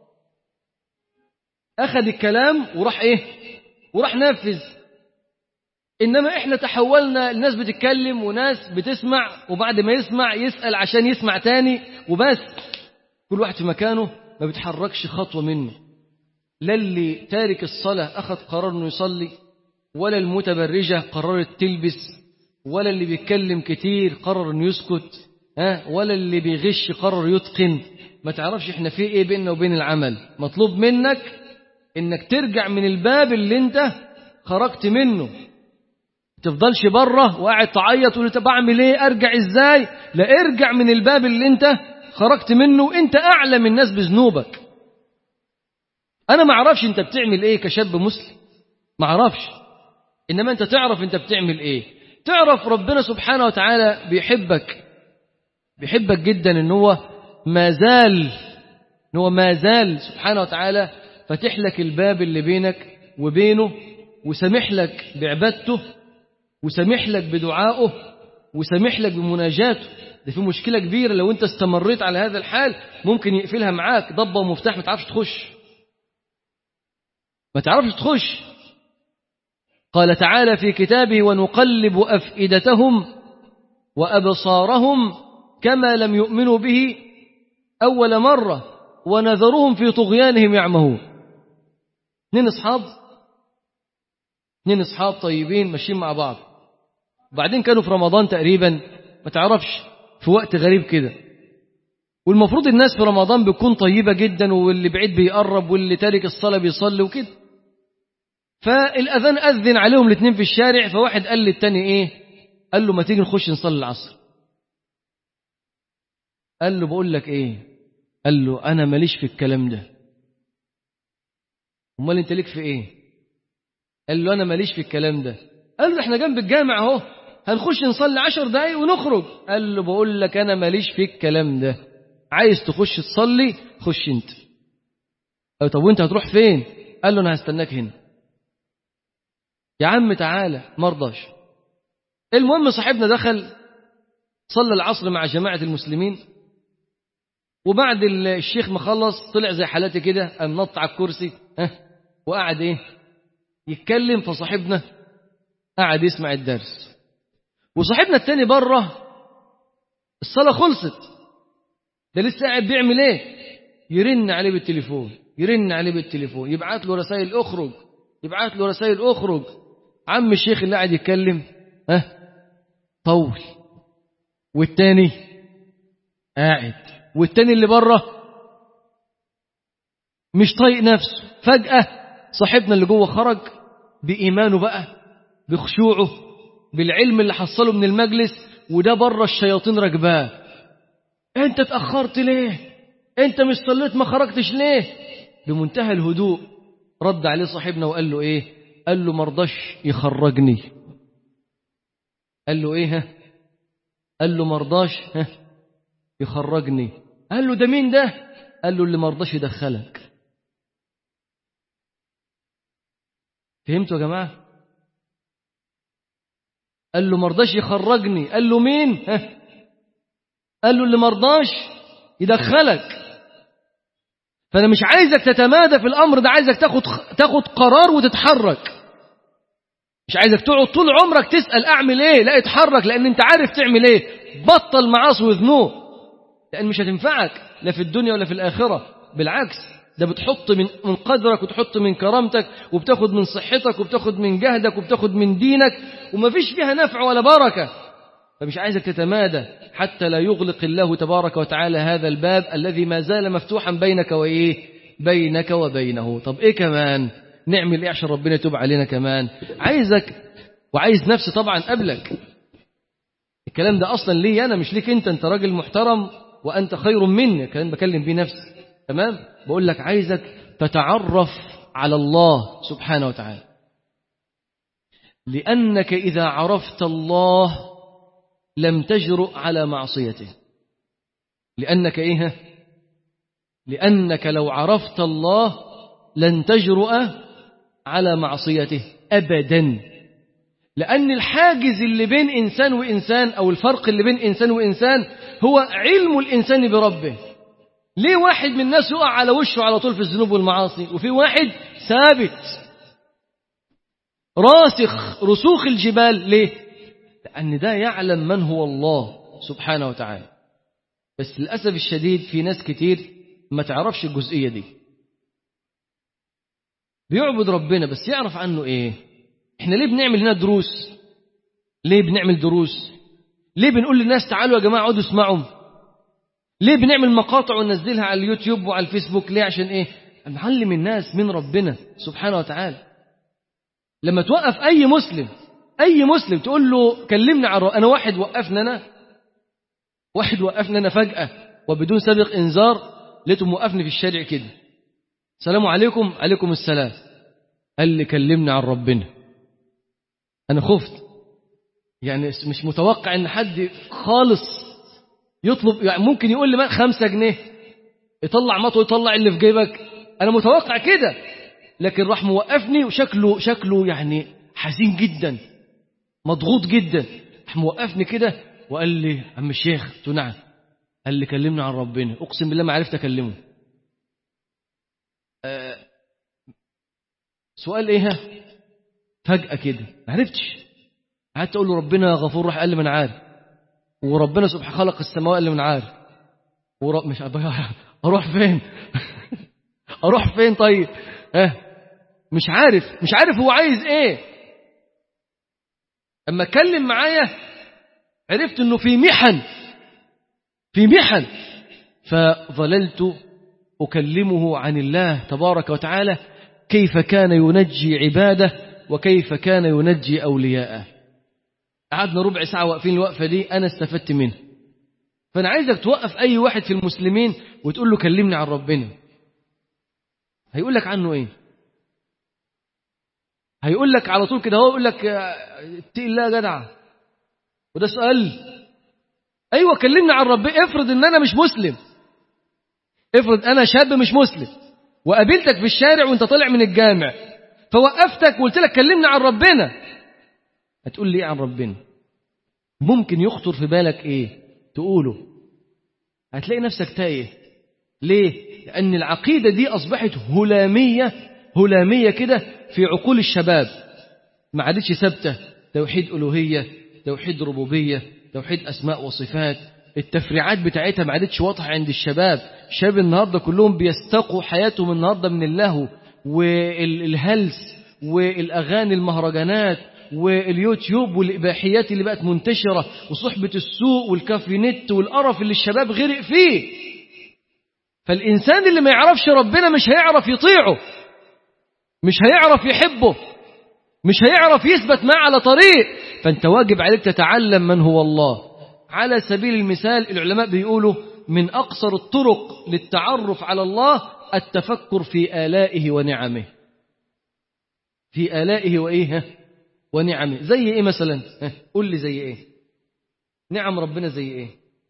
أخذ الكلام وراح إيه وراح نفذ إنما إحنا تحولنا لناس بتتكلم وناس بتسمع وبعد ما يسمع يسأل عشان يسمع تاني وبس كل واحد في مكانه ما بيتحركش خطوة منه لا اللي تارك الصلاة أخذ قرار إنه يصلي ولا المتبرجة قررت تلبس ولا اللي بيتكلم كتير قرر إنه يسكت ها ولا اللي بيغش قرر يتقن ما تعرفش احنا في ايه بيننا وبين العمل مطلوب منك انك ترجع من الباب اللي انت خرجت منه تفضلش بره وقاعد تعيط وتقول طب اعمل ايه ارجع ازاي لا ارجع من الباب اللي انت خرجت منه انت اعلم الناس بذنوبك انا ما اعرفش انت بتعمل ايه كشاب مسلم ما اعرفش انما انت تعرف انت بتعمل ايه تعرف ربنا سبحانه وتعالى بيحبك بيحبك جدا ان هو ما زال ان هو ما زال سبحانه وتعالى فاتح لك الباب اللي بينك وبينه وسامح لك بعبادته وسامح لك بدعائه وسامح لك بمناجاته ده في مشكلة كبيرة لو انت استمريت على هذا الحال ممكن يقفلها معاك ضبة ومفتاح ما تعرفش تخش ما تعرفش تخش قال تعالى في كتابه ونقلب أفئدتهم وأبصارهم كما لم يؤمنوا به أول مرة ونذرهم في طغيانهم يعمهون اثنين أصحاب اثنين أصحاب طيبين ماشيين مع بعض وبعدين كانوا في رمضان تقريبا ما تعرفش في وقت غريب كده والمفروض الناس في رمضان بتكون طيبة جدا واللي بعيد بيقرب واللي تارك الصلاة بيصلي وكده فالأذان أذن عليهم الاثنين في الشارع فواحد قال للتاني إيه قال له ما تيجي نخش نصلي العصر قال له بقول لك إيه قال له أنا ماليش في الكلام ده أمال أنت ليك في إيه قال له أنا ماليش في الكلام ده قال له إحنا جنب الجامع أهو هنخش نصلي عشر دقايق ونخرج قال له بقول لك أنا ماليش في الكلام ده عايز تخش تصلي خش أنت قال طب وأنت هتروح فين قال له أنا هستناك هنا يا عم تعالى مرضاش المهم صاحبنا دخل صلى العصر مع جماعة المسلمين وبعد الشيخ ما خلص طلع زي حالاتي كده قام نط على الكرسي ها وقعد ايه يتكلم فصاحبنا قعد يسمع الدرس وصاحبنا التاني بره الصلاة خلصت ده لسه قاعد بيعمل ايه يرن عليه بالتليفون يرن عليه بالتليفون يبعت له رسائل اخرج يبعت له رسائل اخرج عم الشيخ اللي قاعد يتكلم ها طول والتاني قاعد والتاني اللي بره مش طايق نفسه فجأة صاحبنا اللي جوه خرج بإيمانه بقى بخشوعه بالعلم اللي حصله من المجلس وده بره الشياطين راكباه انت اتأخرت ليه انت مش صليت ما خرجتش ليه بمنتهى الهدوء رد عليه صاحبنا وقال له ايه قال له مرضاش يخرجني قال له ايه ها قال له مرضاش ها يخرجني قال له ده مين ده قال له اللي مرضاش يدخلك فهمتوا يا جماعه قال له مرضاش يخرجني قال له مين ها قال له اللي مرضاش يدخلك فانا مش عايزك تتمادى في الامر ده عايزك تاخد تاخد قرار وتتحرك مش عايزك تقعد طول عمرك تسال اعمل ايه لا اتحرك لان انت عارف تعمل ايه بطل معاصي وذنوب لان مش هتنفعك لا في الدنيا ولا في الاخره بالعكس ده بتحط من من قدرك وتحط من كرامتك وبتاخد من صحتك وبتاخد من جهدك وبتاخد من دينك ومفيش فيها نفع ولا بركة فمش عايزك تتمادى حتى لا يغلق الله تبارك وتعالى هذا الباب الذي ما زال مفتوحا بينك وإيه بينك وبينه طب إيه كمان نعمل إيه عشان ربنا يتوب علينا كمان عايزك وعايز نفسي طبعا قبلك الكلام ده أصلا لي أنا مش ليك أنت أنت راجل محترم وأنت خير مني كلام بكلم بيه نفسي تمام بقول لك عايزك تتعرف على الله سبحانه وتعالى لأنك إذا عرفت الله لم تجرؤ على معصيته لأنك إيه لأنك لو عرفت الله لن تجرؤ على معصيته أبدا لأن الحاجز اللي بين إنسان وإنسان أو الفرق اللي بين إنسان وإنسان هو علم الإنسان بربه ليه واحد من الناس يقع على وشه على طول في الذنوب والمعاصي وفي واحد ثابت راسخ رسوخ الجبال ليه لأن ده يعلم من هو الله سبحانه وتعالى بس للأسف الشديد في ناس كتير ما تعرفش الجزئية دي بيعبد ربنا بس يعرف عنه ايه احنا ليه بنعمل هنا دروس ليه بنعمل دروس ليه بنقول للناس تعالوا يا جماعة اقعدوا اسمعوا ليه بنعمل مقاطع وننزلها على اليوتيوب وعلى الفيسبوك ليه عشان ايه نعلم الناس من ربنا سبحانه وتعالى لما توقف اي مسلم اي مسلم تقول له كلمنا عن انا واحد وقفنا انا واحد وقفنا انا فجأة وبدون سابق انذار لقيته موقفني في الشارع كده السلام عليكم عليكم السلام قال لي كلمنا عن ربنا انا خفت يعني مش متوقع ان حد خالص يطلب يعني ممكن يقول لي خمسة جنيه يطلع مطوه يطلع اللي في جيبك انا متوقع كده لكن راح موقفني وشكله شكله يعني حزين جدا مضغوط جدا راح موقفني كده وقال لي عم الشيخ قلت نعم قال لي كلمنا عن ربنا اقسم بالله ما عرفت اكلمه أه سؤال ايه فجأة كده ما عرفتش قعدت اقول له ربنا غفور راح قال لي ما انا عارف وربنا سبحانه خلق السماوات اللي من عارف ورب مش اروح فين اروح فين طيب اه مش عارف مش عارف هو عايز ايه اما اتكلم معايا عرفت انه في محن في محن فظللت اكلمه عن الله تبارك وتعالى كيف كان ينجي عباده وكيف كان ينجي اولياءه قعدنا ربع ساعة واقفين الوقفة دي أنا استفدت منها فأنا عايزك توقف أي واحد في المسلمين وتقول له كلمني عن ربنا هيقول لك عنه إيه هيقول لك على طول كده هو يقول لك اتقي الله يا جدع وده سؤال أيوة كلمني عن ربنا افرض إن أنا مش مسلم افرض أنا شاب مش مسلم وقابلتك في الشارع وانت طالع من الجامع فوقفتك وقلت لك كلمني عن ربنا هتقول لي ايه عن ربنا ممكن يخطر في بالك ايه تقوله هتلاقي نفسك تايه ليه لان العقيده دي اصبحت هلاميه هلاميه كده في عقول الشباب ما عادتش ثابته توحيد الوهيه توحيد ربوبيه توحيد اسماء وصفات التفريعات بتاعتها ما عادتش واضحه عند الشباب الشباب النهارده كلهم بيستقوا حياتهم النهارده من اللهو والهلس والاغاني المهرجانات واليوتيوب والإباحيات اللي بقت منتشرة وصحبة السوق والكافي نت والقرف اللي الشباب غرق فيه فالإنسان اللي ما يعرفش ربنا مش هيعرف يطيعه مش هيعرف يحبه مش هيعرف يثبت معه على طريق فأنت واجب عليك تتعلم من هو الله على سبيل المثال العلماء بيقولوا من أقصر الطرق للتعرف على الله التفكر في آلائه ونعمه في آلائه وإيه ونعمه زي ايه مثلا قول لي زي ايه نعم ربنا زي ايه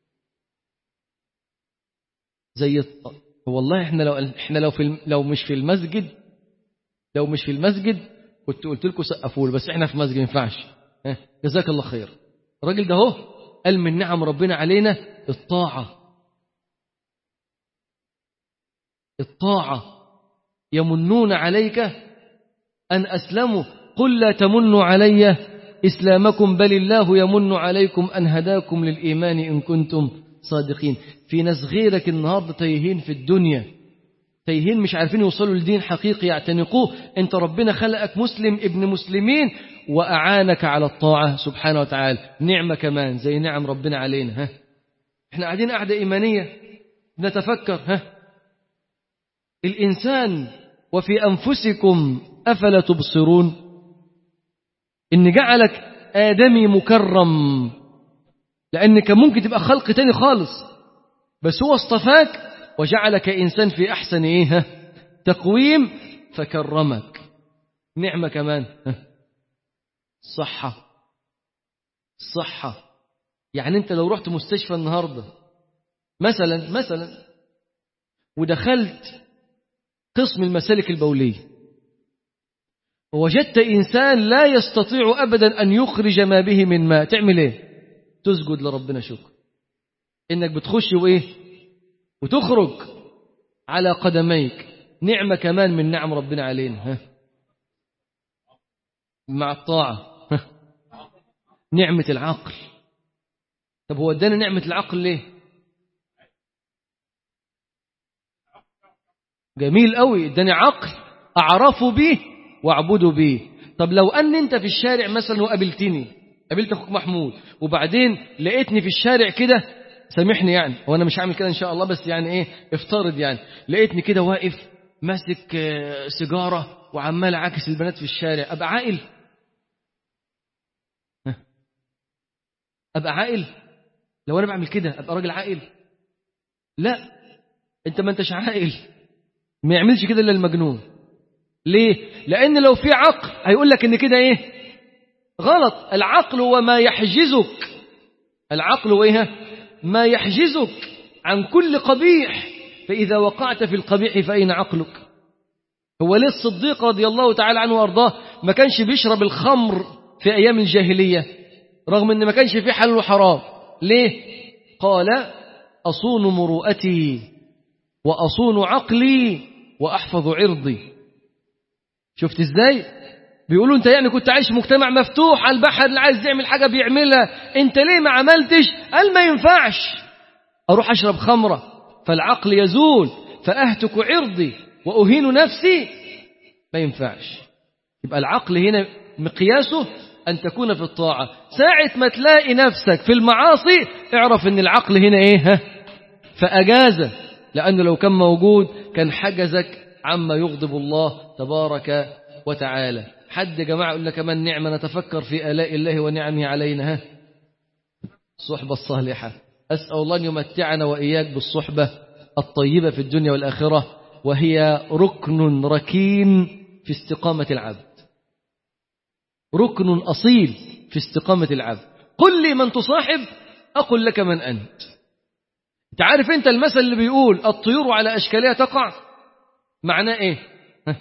زي والله احنا لو احنا لو في لو مش في المسجد لو مش في المسجد كنت قلت لكم سقفوا بس احنا في المسجد ما ينفعش جزاك الله خير الراجل ده اهو قال من نعم ربنا علينا الطاعه الطاعه يمنون عليك ان اسلموا قل لا تمنوا علي إسلامكم بل الله يمن عليكم أن هداكم للإيمان إن كنتم صادقين في ناس غيرك النهاردة تايهين في الدنيا تايهين مش عارفين يوصلوا لدين حقيقي يعتنقوه انت ربنا خلقك مسلم ابن مسلمين وأعانك على الطاعة سبحانه وتعالى نعمة كمان زي نعم ربنا علينا ها احنا قاعدين قاعدة إيمانية نتفكر ها الإنسان وفي أنفسكم أفلا تبصرون إن جعلك آدمي مكرم لأن كان ممكن تبقى خلق تاني خالص بس هو اصطفاك وجعلك إنسان في أحسن إيه ها؟ تقويم فكرمك نعمة كمان ها؟ صحة صحة يعني أنت لو رحت مستشفى النهاردة مثلا مثلا ودخلت قسم المسالك البولية ووجدت إنسان لا يستطيع أبدا أن يخرج ما به من ماء تعمل إيه تسجد لربنا شكر إنك بتخش وإيه وتخرج على قدميك نعمة كمان من نعم ربنا علينا ها مع الطاعة ها نعمة العقل طب هو ادانا نعمة العقل ليه جميل قوي اداني عقل اعرف به واعبد به طب لو ان انت في الشارع مثلا وقابلتني قابلت اخوك محمود وبعدين لقيتني في الشارع كده سامحني يعني وانا مش هعمل كده ان شاء الله بس يعني ايه افترض يعني لقيتني كده واقف ماسك آه، سيجاره وعمال عاكس البنات في الشارع ابقى عاقل ها؟ ابقى عاقل لو انا بعمل كده ابقى راجل عاقل لا انت ما انتش عاقل ما يعملش كده الا المجنون ليه لان لو في عقل هيقول لك ان كده ايه غلط العقل هو ما يحجزك العقل هو ايه ما يحجزك عن كل قبيح فاذا وقعت في القبيح فاين عقلك هو ليه الصديق رضي الله تعالى عنه وارضاه ما كانش بيشرب الخمر في ايام الجاهليه رغم ان ما كانش فيه حلال وحرام ليه قال اصون مروءتي واصون عقلي واحفظ عرضي شفت ازاي بيقولوا انت يعني كنت عايش في مجتمع مفتوح على البحر اللي عايز يعمل حاجه بيعملها انت ليه ما عملتش قال ما ينفعش اروح اشرب خمره فالعقل يزول فاهتك عرضي واهين نفسي ما ينفعش يبقى العقل هنا مقياسه ان تكون في الطاعه ساعه ما تلاقي نفسك في المعاصي اعرف ان العقل هنا ايه ها فاجازه لانه لو كان موجود كان حجزك عما يغضب الله تبارك وتعالى حد يا جماعة يقول لك كمان نعمة نتفكر في آلاء الله ونعمه علينا ها الصحبة الصالحة أسأل الله أن يمتعنا وإياك بالصحبة الطيبة في الدنيا والآخرة وهي ركن ركين في استقامة العبد ركن أصيل في استقامة العبد قل لي من تصاحب أقول لك من أنت تعرف أنت المثل اللي بيقول الطيور على أشكالها تقع معناه إيه ها؟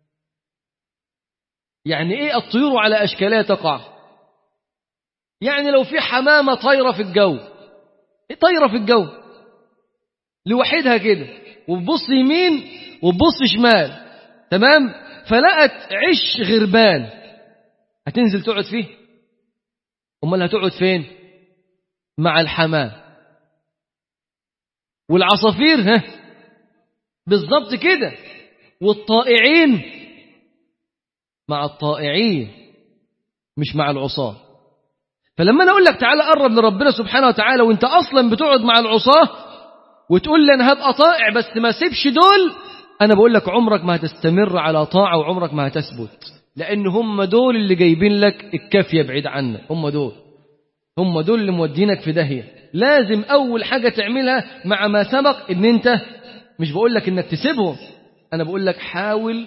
يعني إيه الطيور على أشكالها تقع يعني لو في حمامة طايرة في الجو طايرة في الجو لوحدها كده وبص يمين وبص شمال تمام فلقت عش غربان هتنزل تقعد فيه امال هتقعد فين مع الحمام والعصافير ها بالظبط كده والطائعين مع الطائعين مش مع العصاه فلما انا اقول لك تعالى قرب لربنا سبحانه وتعالى وانت اصلا بتقعد مع العصاه وتقول لي انا هبقى طائع بس ما سيبش دول انا بقول لك عمرك ما هتستمر على طاعه وعمرك ما هتثبت لان هم دول اللي جايبين لك الكافيه بعيد عنك هم دول هم دول اللي مودينك في داهيه لازم اول حاجه تعملها مع ما سبق ان انت مش بقول لك انك تسيبهم انا بقول لك حاول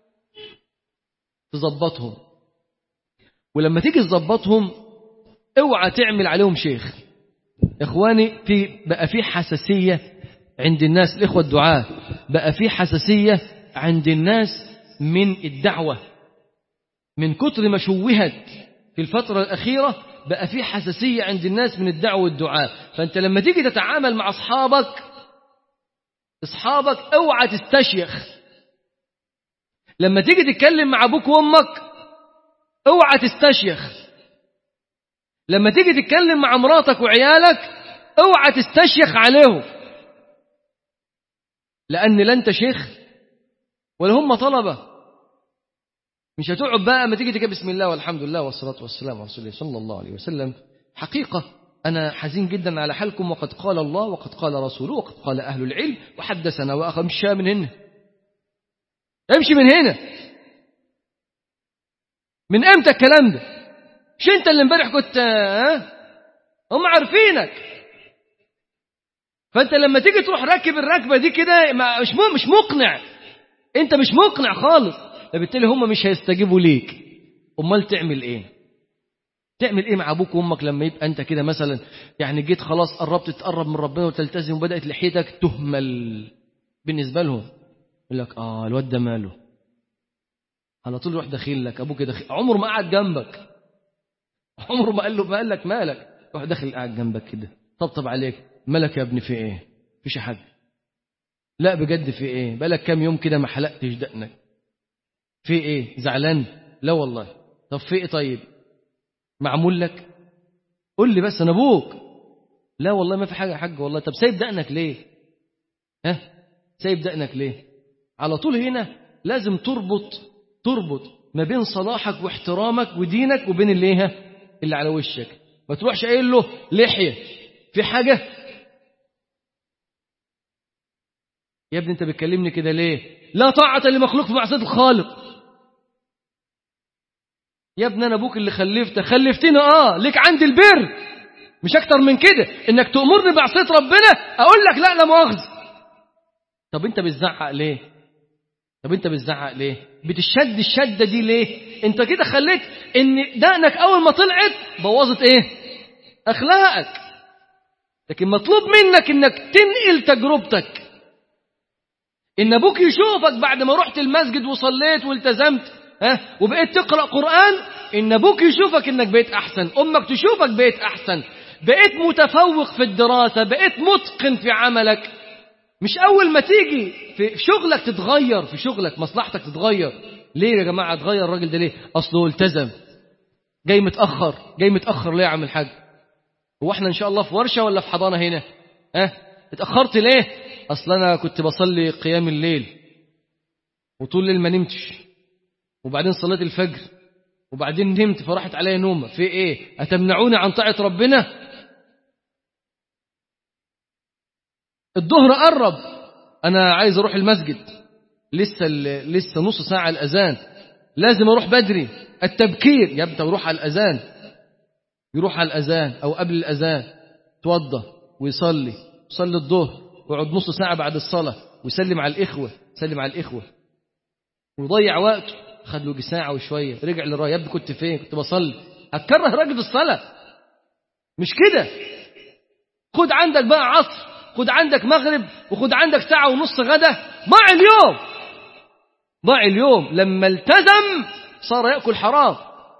تظبطهم ولما تيجي تظبطهم اوعى تعمل عليهم شيخ اخواني في بقى في حساسيه عند الناس الاخوه الدعاه بقى في حساسيه عند الناس من الدعوه من كتر ما شوهت في الفتره الاخيره بقى في حساسيه عند الناس من الدعوه والدعاء فانت لما تيجي تتعامل مع اصحابك اصحابك اوعى تستشيخ لما تيجي تتكلم مع ابوك وامك اوعى تستشيخ لما تيجي تتكلم مع مراتك وعيالك اوعى تستشيخ عليهم لان لا انت شيخ ولا هم طلبة مش هتقعد بقى ما تيجي تجيب بسم الله والحمد لله والصلاة والسلام على رسول الله صلى الله عليه وسلم حقيقة أنا حزين جدا على حالكم وقد قال الله وقد قال رسوله وقد قال أهل العلم وحدثنا وأخ امشى من هنا امشي من هنا من امتى الكلام ده مش انت اللي امبارح كنت ها هم عارفينك فانت لما تيجي تروح راكب الركبه دي كده مش مش مقنع انت مش مقنع خالص فبالتالي هم مش هيستجيبوا ليك امال تعمل ايه تعمل ايه مع ابوك وامك لما يبقى انت كده مثلا يعني جيت خلاص قربت تقرب من ربنا وتلتزم وبدات لحيتك تهمل بالنسبه لهم يقول لك اه الواد ده ماله على طول يروح داخل لك ابوك داخل عمره ما قعد جنبك عمره ما قال له ما قال لك مالك يروح داخل قاعد جنبك كده طبطب عليك مالك يا ابني في ايه مفيش حاجه لا بجد في ايه بقالك كام يوم كده ما حلقتش دقنك في ايه زعلان لا والله طب في ايه طيب معمول لك قول لي بس انا ابوك لا والله ما في حاجه يا حاج والله طب سايب دقنك ليه ها سايب دقنك ليه على طول هنا لازم تربط تربط ما بين صلاحك واحترامك ودينك وبين اللي ايه اللي على وشك ما تروحش قايل له لحيه في حاجه يا ابني انت بتكلمني كده ليه لا طاعه لمخلوق في معصيه الخالق يا ابني انا ابوك اللي خلفتك خلفتني اه ليك عندي البر مش اكتر من كده انك تامرني بعصيه ربنا اقول لك لا لا مؤاخذه طب انت بتزعق ليه طب انت بتزعق ليه بتشد الشده دي ليه انت كده خليت ان دقنك اول ما طلعت بوظت ايه اخلاقك لكن مطلوب منك انك تنقل تجربتك ان ابوك يشوفك بعد ما رحت المسجد وصليت والتزمت ها وبقيت تقرا قران ان ابوك يشوفك انك بقيت احسن امك تشوفك بقيت احسن بقيت متفوق في الدراسه بقيت متقن في عملك مش اول ما تيجي في شغلك تتغير في شغلك مصلحتك تتغير ليه يا جماعه اتغير الراجل ده ليه اصله التزم جاي متاخر جاي متاخر ليه يا عم الحاج هو احنا ان شاء الله في ورشه ولا في حضانه هنا ها اتاخرت ليه اصل انا كنت بصلي قيام الليل وطول الليل ما نمتش وبعدين صليت الفجر وبعدين نمت فراحت عليا نومه في ايه اتمنعوني عن طاعه ربنا الظهر قرب انا عايز اروح المسجد لسه لسه نص ساعه الاذان لازم اروح بدري التبكير يبدا يروح على الاذان يروح على الاذان او قبل الاذان توضى ويصلي يصلي الظهر ويقعد نص ساعه بعد الصلاه ويسلم على الاخوه يسلم على الاخوه ويضيع وقته خد له ساعه وشويه رجع للرايه يا ابني كنت فين كنت بصلي هتكره راجل الصلاه مش كده خد عندك بقى عصر خد عندك مغرب وخد عندك ساعة ونص غدا ضاع اليوم ضاع اليوم لما التزم صار يأكل حرام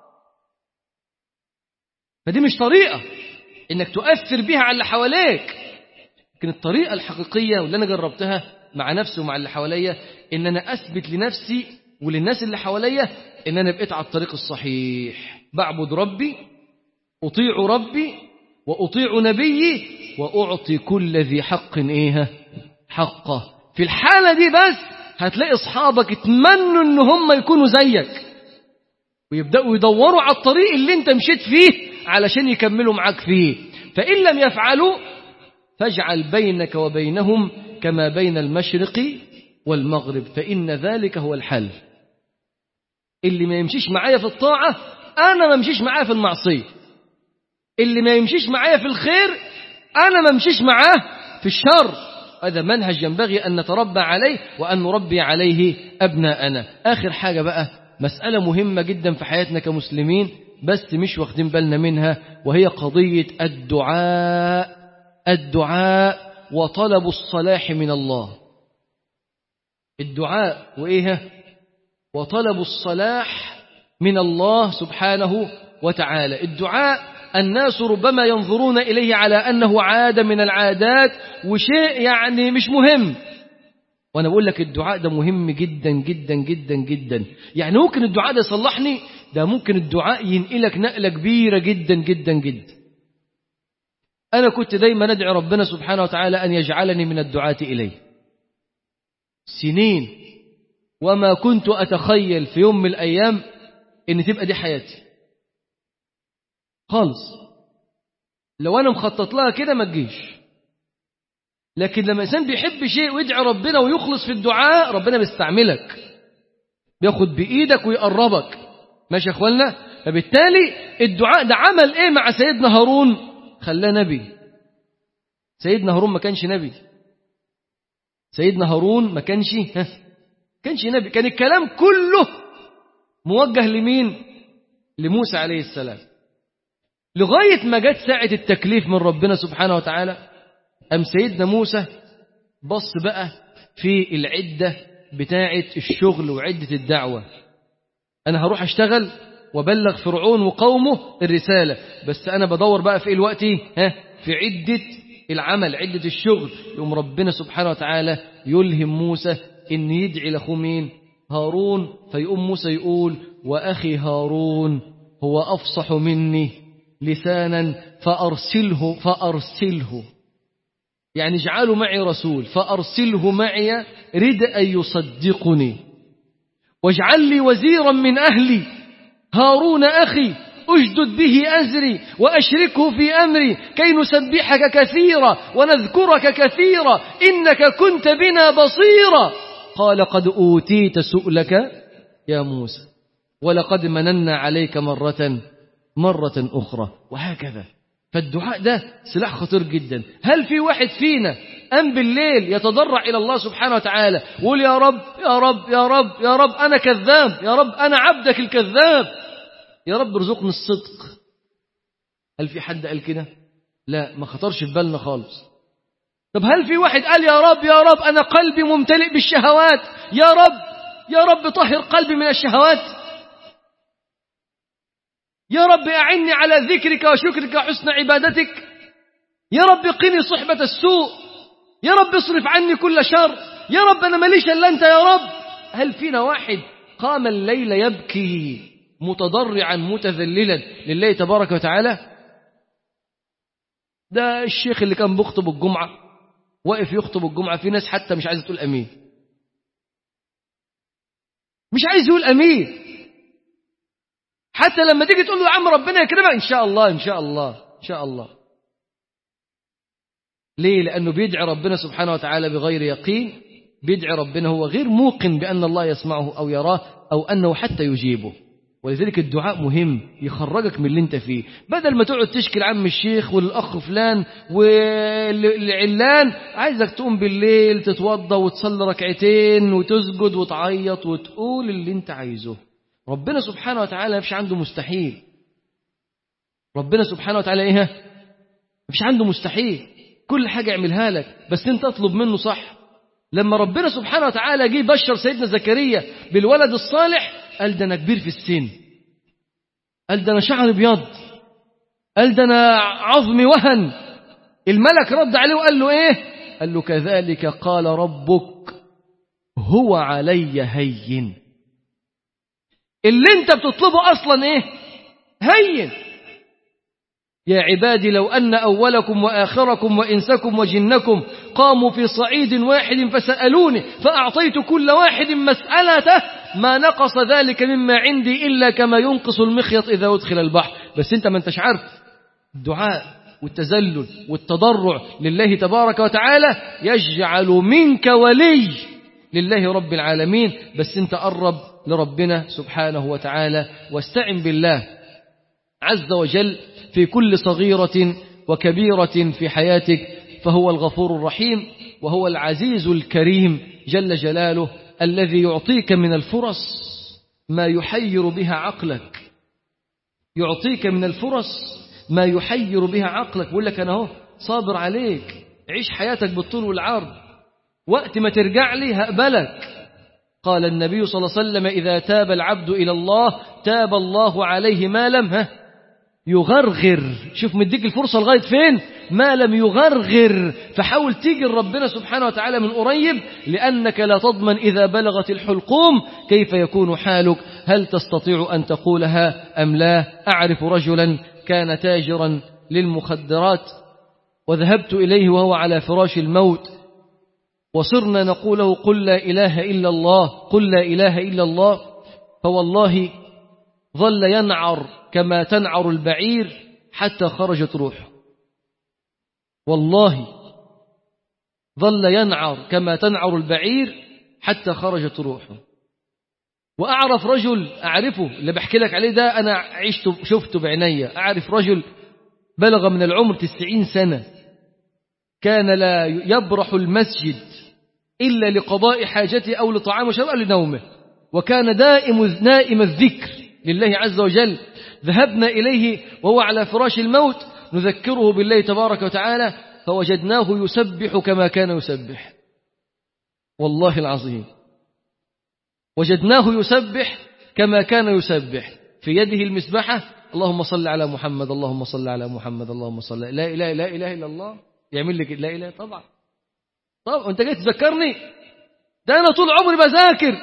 فدي مش طريقة انك تؤثر بها على اللي حواليك لكن الطريقة الحقيقية واللي انا جربتها مع نفسي ومع اللي حواليا ان انا اثبت لنفسي وللناس اللي حواليا ان انا بقيت على الطريق الصحيح بعبد ربي اطيع ربي واطيع نبيي واعطي كل ذي حق ايه حقه في الحاله دي بس هتلاقي اصحابك اتمنوا ان هم يكونوا زيك ويبداوا يدوروا على الطريق اللي انت مشيت فيه علشان يكملوا معاك فيه فان لم يفعلوا فاجعل بينك وبينهم كما بين المشرق والمغرب فان ذلك هو الحل اللي ما يمشيش معايا في الطاعه انا ما امشيش معاه في المعصيه اللي ما يمشيش معايا في الخير أنا ما امشيش معاه في الشر هذا منهج ينبغي أن نتربى عليه وأن نربي عليه أبناءنا آخر حاجة بقى مسألة مهمة جدا في حياتنا كمسلمين بس مش واخدين بالنا منها وهي قضية الدعاء الدعاء وطلب الصلاح من الله الدعاء وإيه وطلب الصلاح من الله سبحانه وتعالى الدعاء الناس ربما ينظرون إليه على أنه عادة من العادات وشيء يعني مش مهم وأنا بقول لك الدعاء ده مهم جدا جدا جدا جدا يعني ممكن الدعاء ده يصلحني ده ممكن الدعاء ينقلك نقلة كبيرة جدا جدا جدا أنا كنت دايما أدعي ربنا سبحانه وتعالى أن يجعلني من الدعاة إليه سنين وما كنت أتخيل في يوم من الأيام إن تبقى دي حياتي خالص لو أنا مخطط لها كده ما تجيش لكن لما الإنسان بيحب شيء ويدعي ربنا ويخلص في الدعاء ربنا بيستعملك بياخد بإيدك ويقربك ماشي يا أخوانا فبالتالي الدعاء ده عمل إيه مع سيدنا هارون خلاه نبي سيدنا هارون ما كانش نبي سيدنا هارون ما كانش ها كانش نبي كان الكلام كله موجه لمين لموسى عليه السلام لغاية ما جت ساعة التكليف من ربنا سبحانه وتعالى أم سيدنا موسى بص بقى في العدة بتاعة الشغل وعدة الدعوة أنا هروح أشتغل وبلغ فرعون وقومه الرسالة بس أنا بدور بقى في إيه الوقت ها في عدة العمل عدة الشغل يوم ربنا سبحانه وتعالى يلهم موسى إن يدعي لأخوه مين هارون فيقوم موسى يقول وأخي هارون هو أفصح مني لسانا فأرسله فأرسله يعني اجعله معي رسول فأرسله معي رد أن يصدقني واجعل لي وزيرا من أهلي هارون أخي أشدد به أزري وأشركه في أمري كي نسبحك كثيرا ونذكرك كثيرا إنك كنت بنا بصيرا قال قد أوتيت سؤلك يا موسى ولقد مننا عليك مرة مرة أخرى وهكذا فالدعاء ده سلاح خطير جدا هل في واحد فينا أم بالليل يتضرع إلى الله سبحانه وتعالى ويقول يا رب يا رب يا رب يا رب أنا كذاب يا رب أنا عبدك الكذاب يا رب ارزقني الصدق هل في حد قال كده لا ما خطرش في بالنا خالص طب هل في واحد قال يا رب يا رب أنا قلبي ممتلئ بالشهوات يا رب يا رب طهر قلبي من الشهوات يا رب أعني على ذكرك وشكرك وحسن عبادتك يا رب قني صحبة السوء يا رب اصرف عني كل شر يا رب أنا ماليش إلا أنت يا رب هل فينا واحد قام الليل يبكي متضرعا متذللا لله تبارك وتعالى ده الشيخ اللي كان بيخطب الجمعة واقف يخطب الجمعة في ناس حتى مش عايزة تقول أمين مش عايز يقول أمين حتى لما تيجي تقول له يا عم ربنا يكرمك إن شاء الله إن شاء الله إن شاء الله ليه لأنه بيدعي ربنا سبحانه وتعالى بغير يقين بيدعي ربنا هو غير موقن بأن الله يسمعه أو يراه أو أنه حتى يجيبه ولذلك الدعاء مهم يخرجك من اللي انت فيه بدل ما تقعد تشكي لعم الشيخ والأخ فلان والعلان عايزك تقوم بالليل تتوضى وتصلي ركعتين وتسجد وتعيط وتقول اللي انت عايزه ربنا سبحانه وتعالى مفيش عنده مستحيل ربنا سبحانه وتعالى ايه مفيش عنده مستحيل كل حاجة يعملها لك بس انت اطلب منه صح لما ربنا سبحانه وتعالى جه بشر سيدنا زكريا بالولد الصالح قال ده انا كبير في السن قال ده انا شعري ابيض قال ده انا عظمي وهن الملك رد عليه وقال له ايه قال له كذلك قال ربك هو علي هين اللي انت بتطلبه اصلا ايه هين يا عبادي لو أن أولكم وآخركم وإنسكم وجنكم قاموا في صعيد واحد فسألوني فأعطيت كل واحد مسألته ما نقص ذلك مما عندي إلا كما ينقص المخيط إذا أدخل البحر بس أنت ما أنتش عارف الدعاء والتزلل والتضرع لله تبارك وتعالى يجعل منك ولي لله رب العالمين بس أنت قرب لربنا سبحانه وتعالى واستعن بالله عز وجل في كل صغيرة وكبيرة في حياتك فهو الغفور الرحيم وهو العزيز الكريم جل جلاله الذي يعطيك من الفرص ما يحير بها عقلك يعطيك من الفرص ما يحير بها عقلك بقول لك أنا هو صابر عليك عيش حياتك بالطول والعرض وقت ما ترجع لي هقبلك قال النبي صلى الله عليه وسلم إذا تاب العبد إلى الله تاب الله عليه ما لم ها يغرغر شوف مديك الفرصة لغاية فين ما لم يغرغر فحاول تيجي ربنا سبحانه وتعالى من قريب لأنك لا تضمن إذا بلغت الحلقوم كيف يكون حالك هل تستطيع أن تقولها أم لا أعرف رجلا كان تاجرا للمخدرات وذهبت إليه وهو على فراش الموت وصرنا نقول له قل لا إله إلا الله قل لا إله إلا الله فوالله ظل ينعر كما تنعر البعير حتى خرجت روحه والله ظل ينعر كما تنعر البعير حتى خرجت روحه وأعرف رجل أعرفه اللي بحكي لك عليه ده أنا عشته شفته بعيني أعرف رجل بلغ من العمر تسعين سنة كان لا يبرح المسجد إلا لقضاء حاجته أو لطعام وشرب أو لنومه وكان دائم نائم الذكر لله عز وجل ذهبنا إليه وهو على فراش الموت نذكره بالله تبارك وتعالى فوجدناه يسبح كما كان يسبح والله العظيم وجدناه يسبح كما كان يسبح في يده المسبحة اللهم صل على محمد اللهم صل على محمد اللهم صل لا إله لا إله إلا الله يعمل لك لا إله طبعا طب أنت جاي تذكرني ده أنا طول عمري بذاكر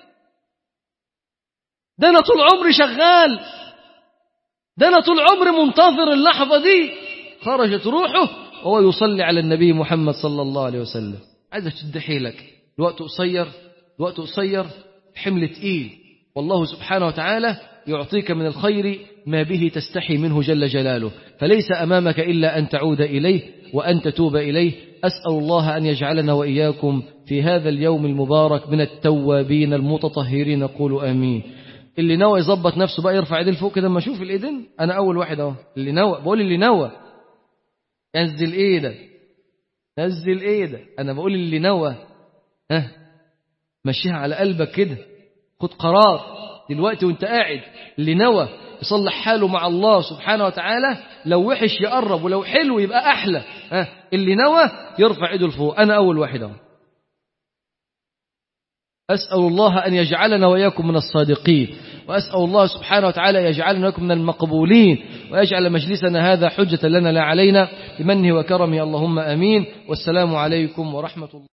ده أنا طول عمري شغال ده أنا طول عمري منتظر اللحظة دي خرجت روحه وهو يصلي على النبي محمد صلى الله عليه وسلم عايز تشد حيلك الوقت قصير الوقت قصير حمل تقيل والله سبحانه وتعالى يعطيك من الخير ما به تستحي منه جل جلاله فليس أمامك إلا أن تعود إليه وأن تتوب إليه أسأل الله أن يجعلنا وإياكم في هذا اليوم المبارك من التوابين المتطهرين قولوا آمين اللي نوى يظبط نفسه بقى يرفع ايديه لفوق كده اما اشوف الايدين انا اول واحد اهو اللي نوى بقول اللي نوى نزل ايدك نزل ايدك انا بقول اللي نوى ها مشيها على قلبك كده خد قرار دلوقتي وانت قاعد اللي نوى يصلح حاله مع الله سبحانه وتعالى لو وحش يقرب ولو حلو يبقى احلى ها اللي نوى يرفع ايده لفوق انا اول واحد اهو أسأل الله أن يجعلنا وإياكم من الصادقين وأسأل الله سبحانه وتعالى يجعلنا وإياكم من المقبولين ويجعل مجلسنا هذا حجة لنا لا علينا بمنه وكرمه اللهم أمين والسلام عليكم ورحمة الله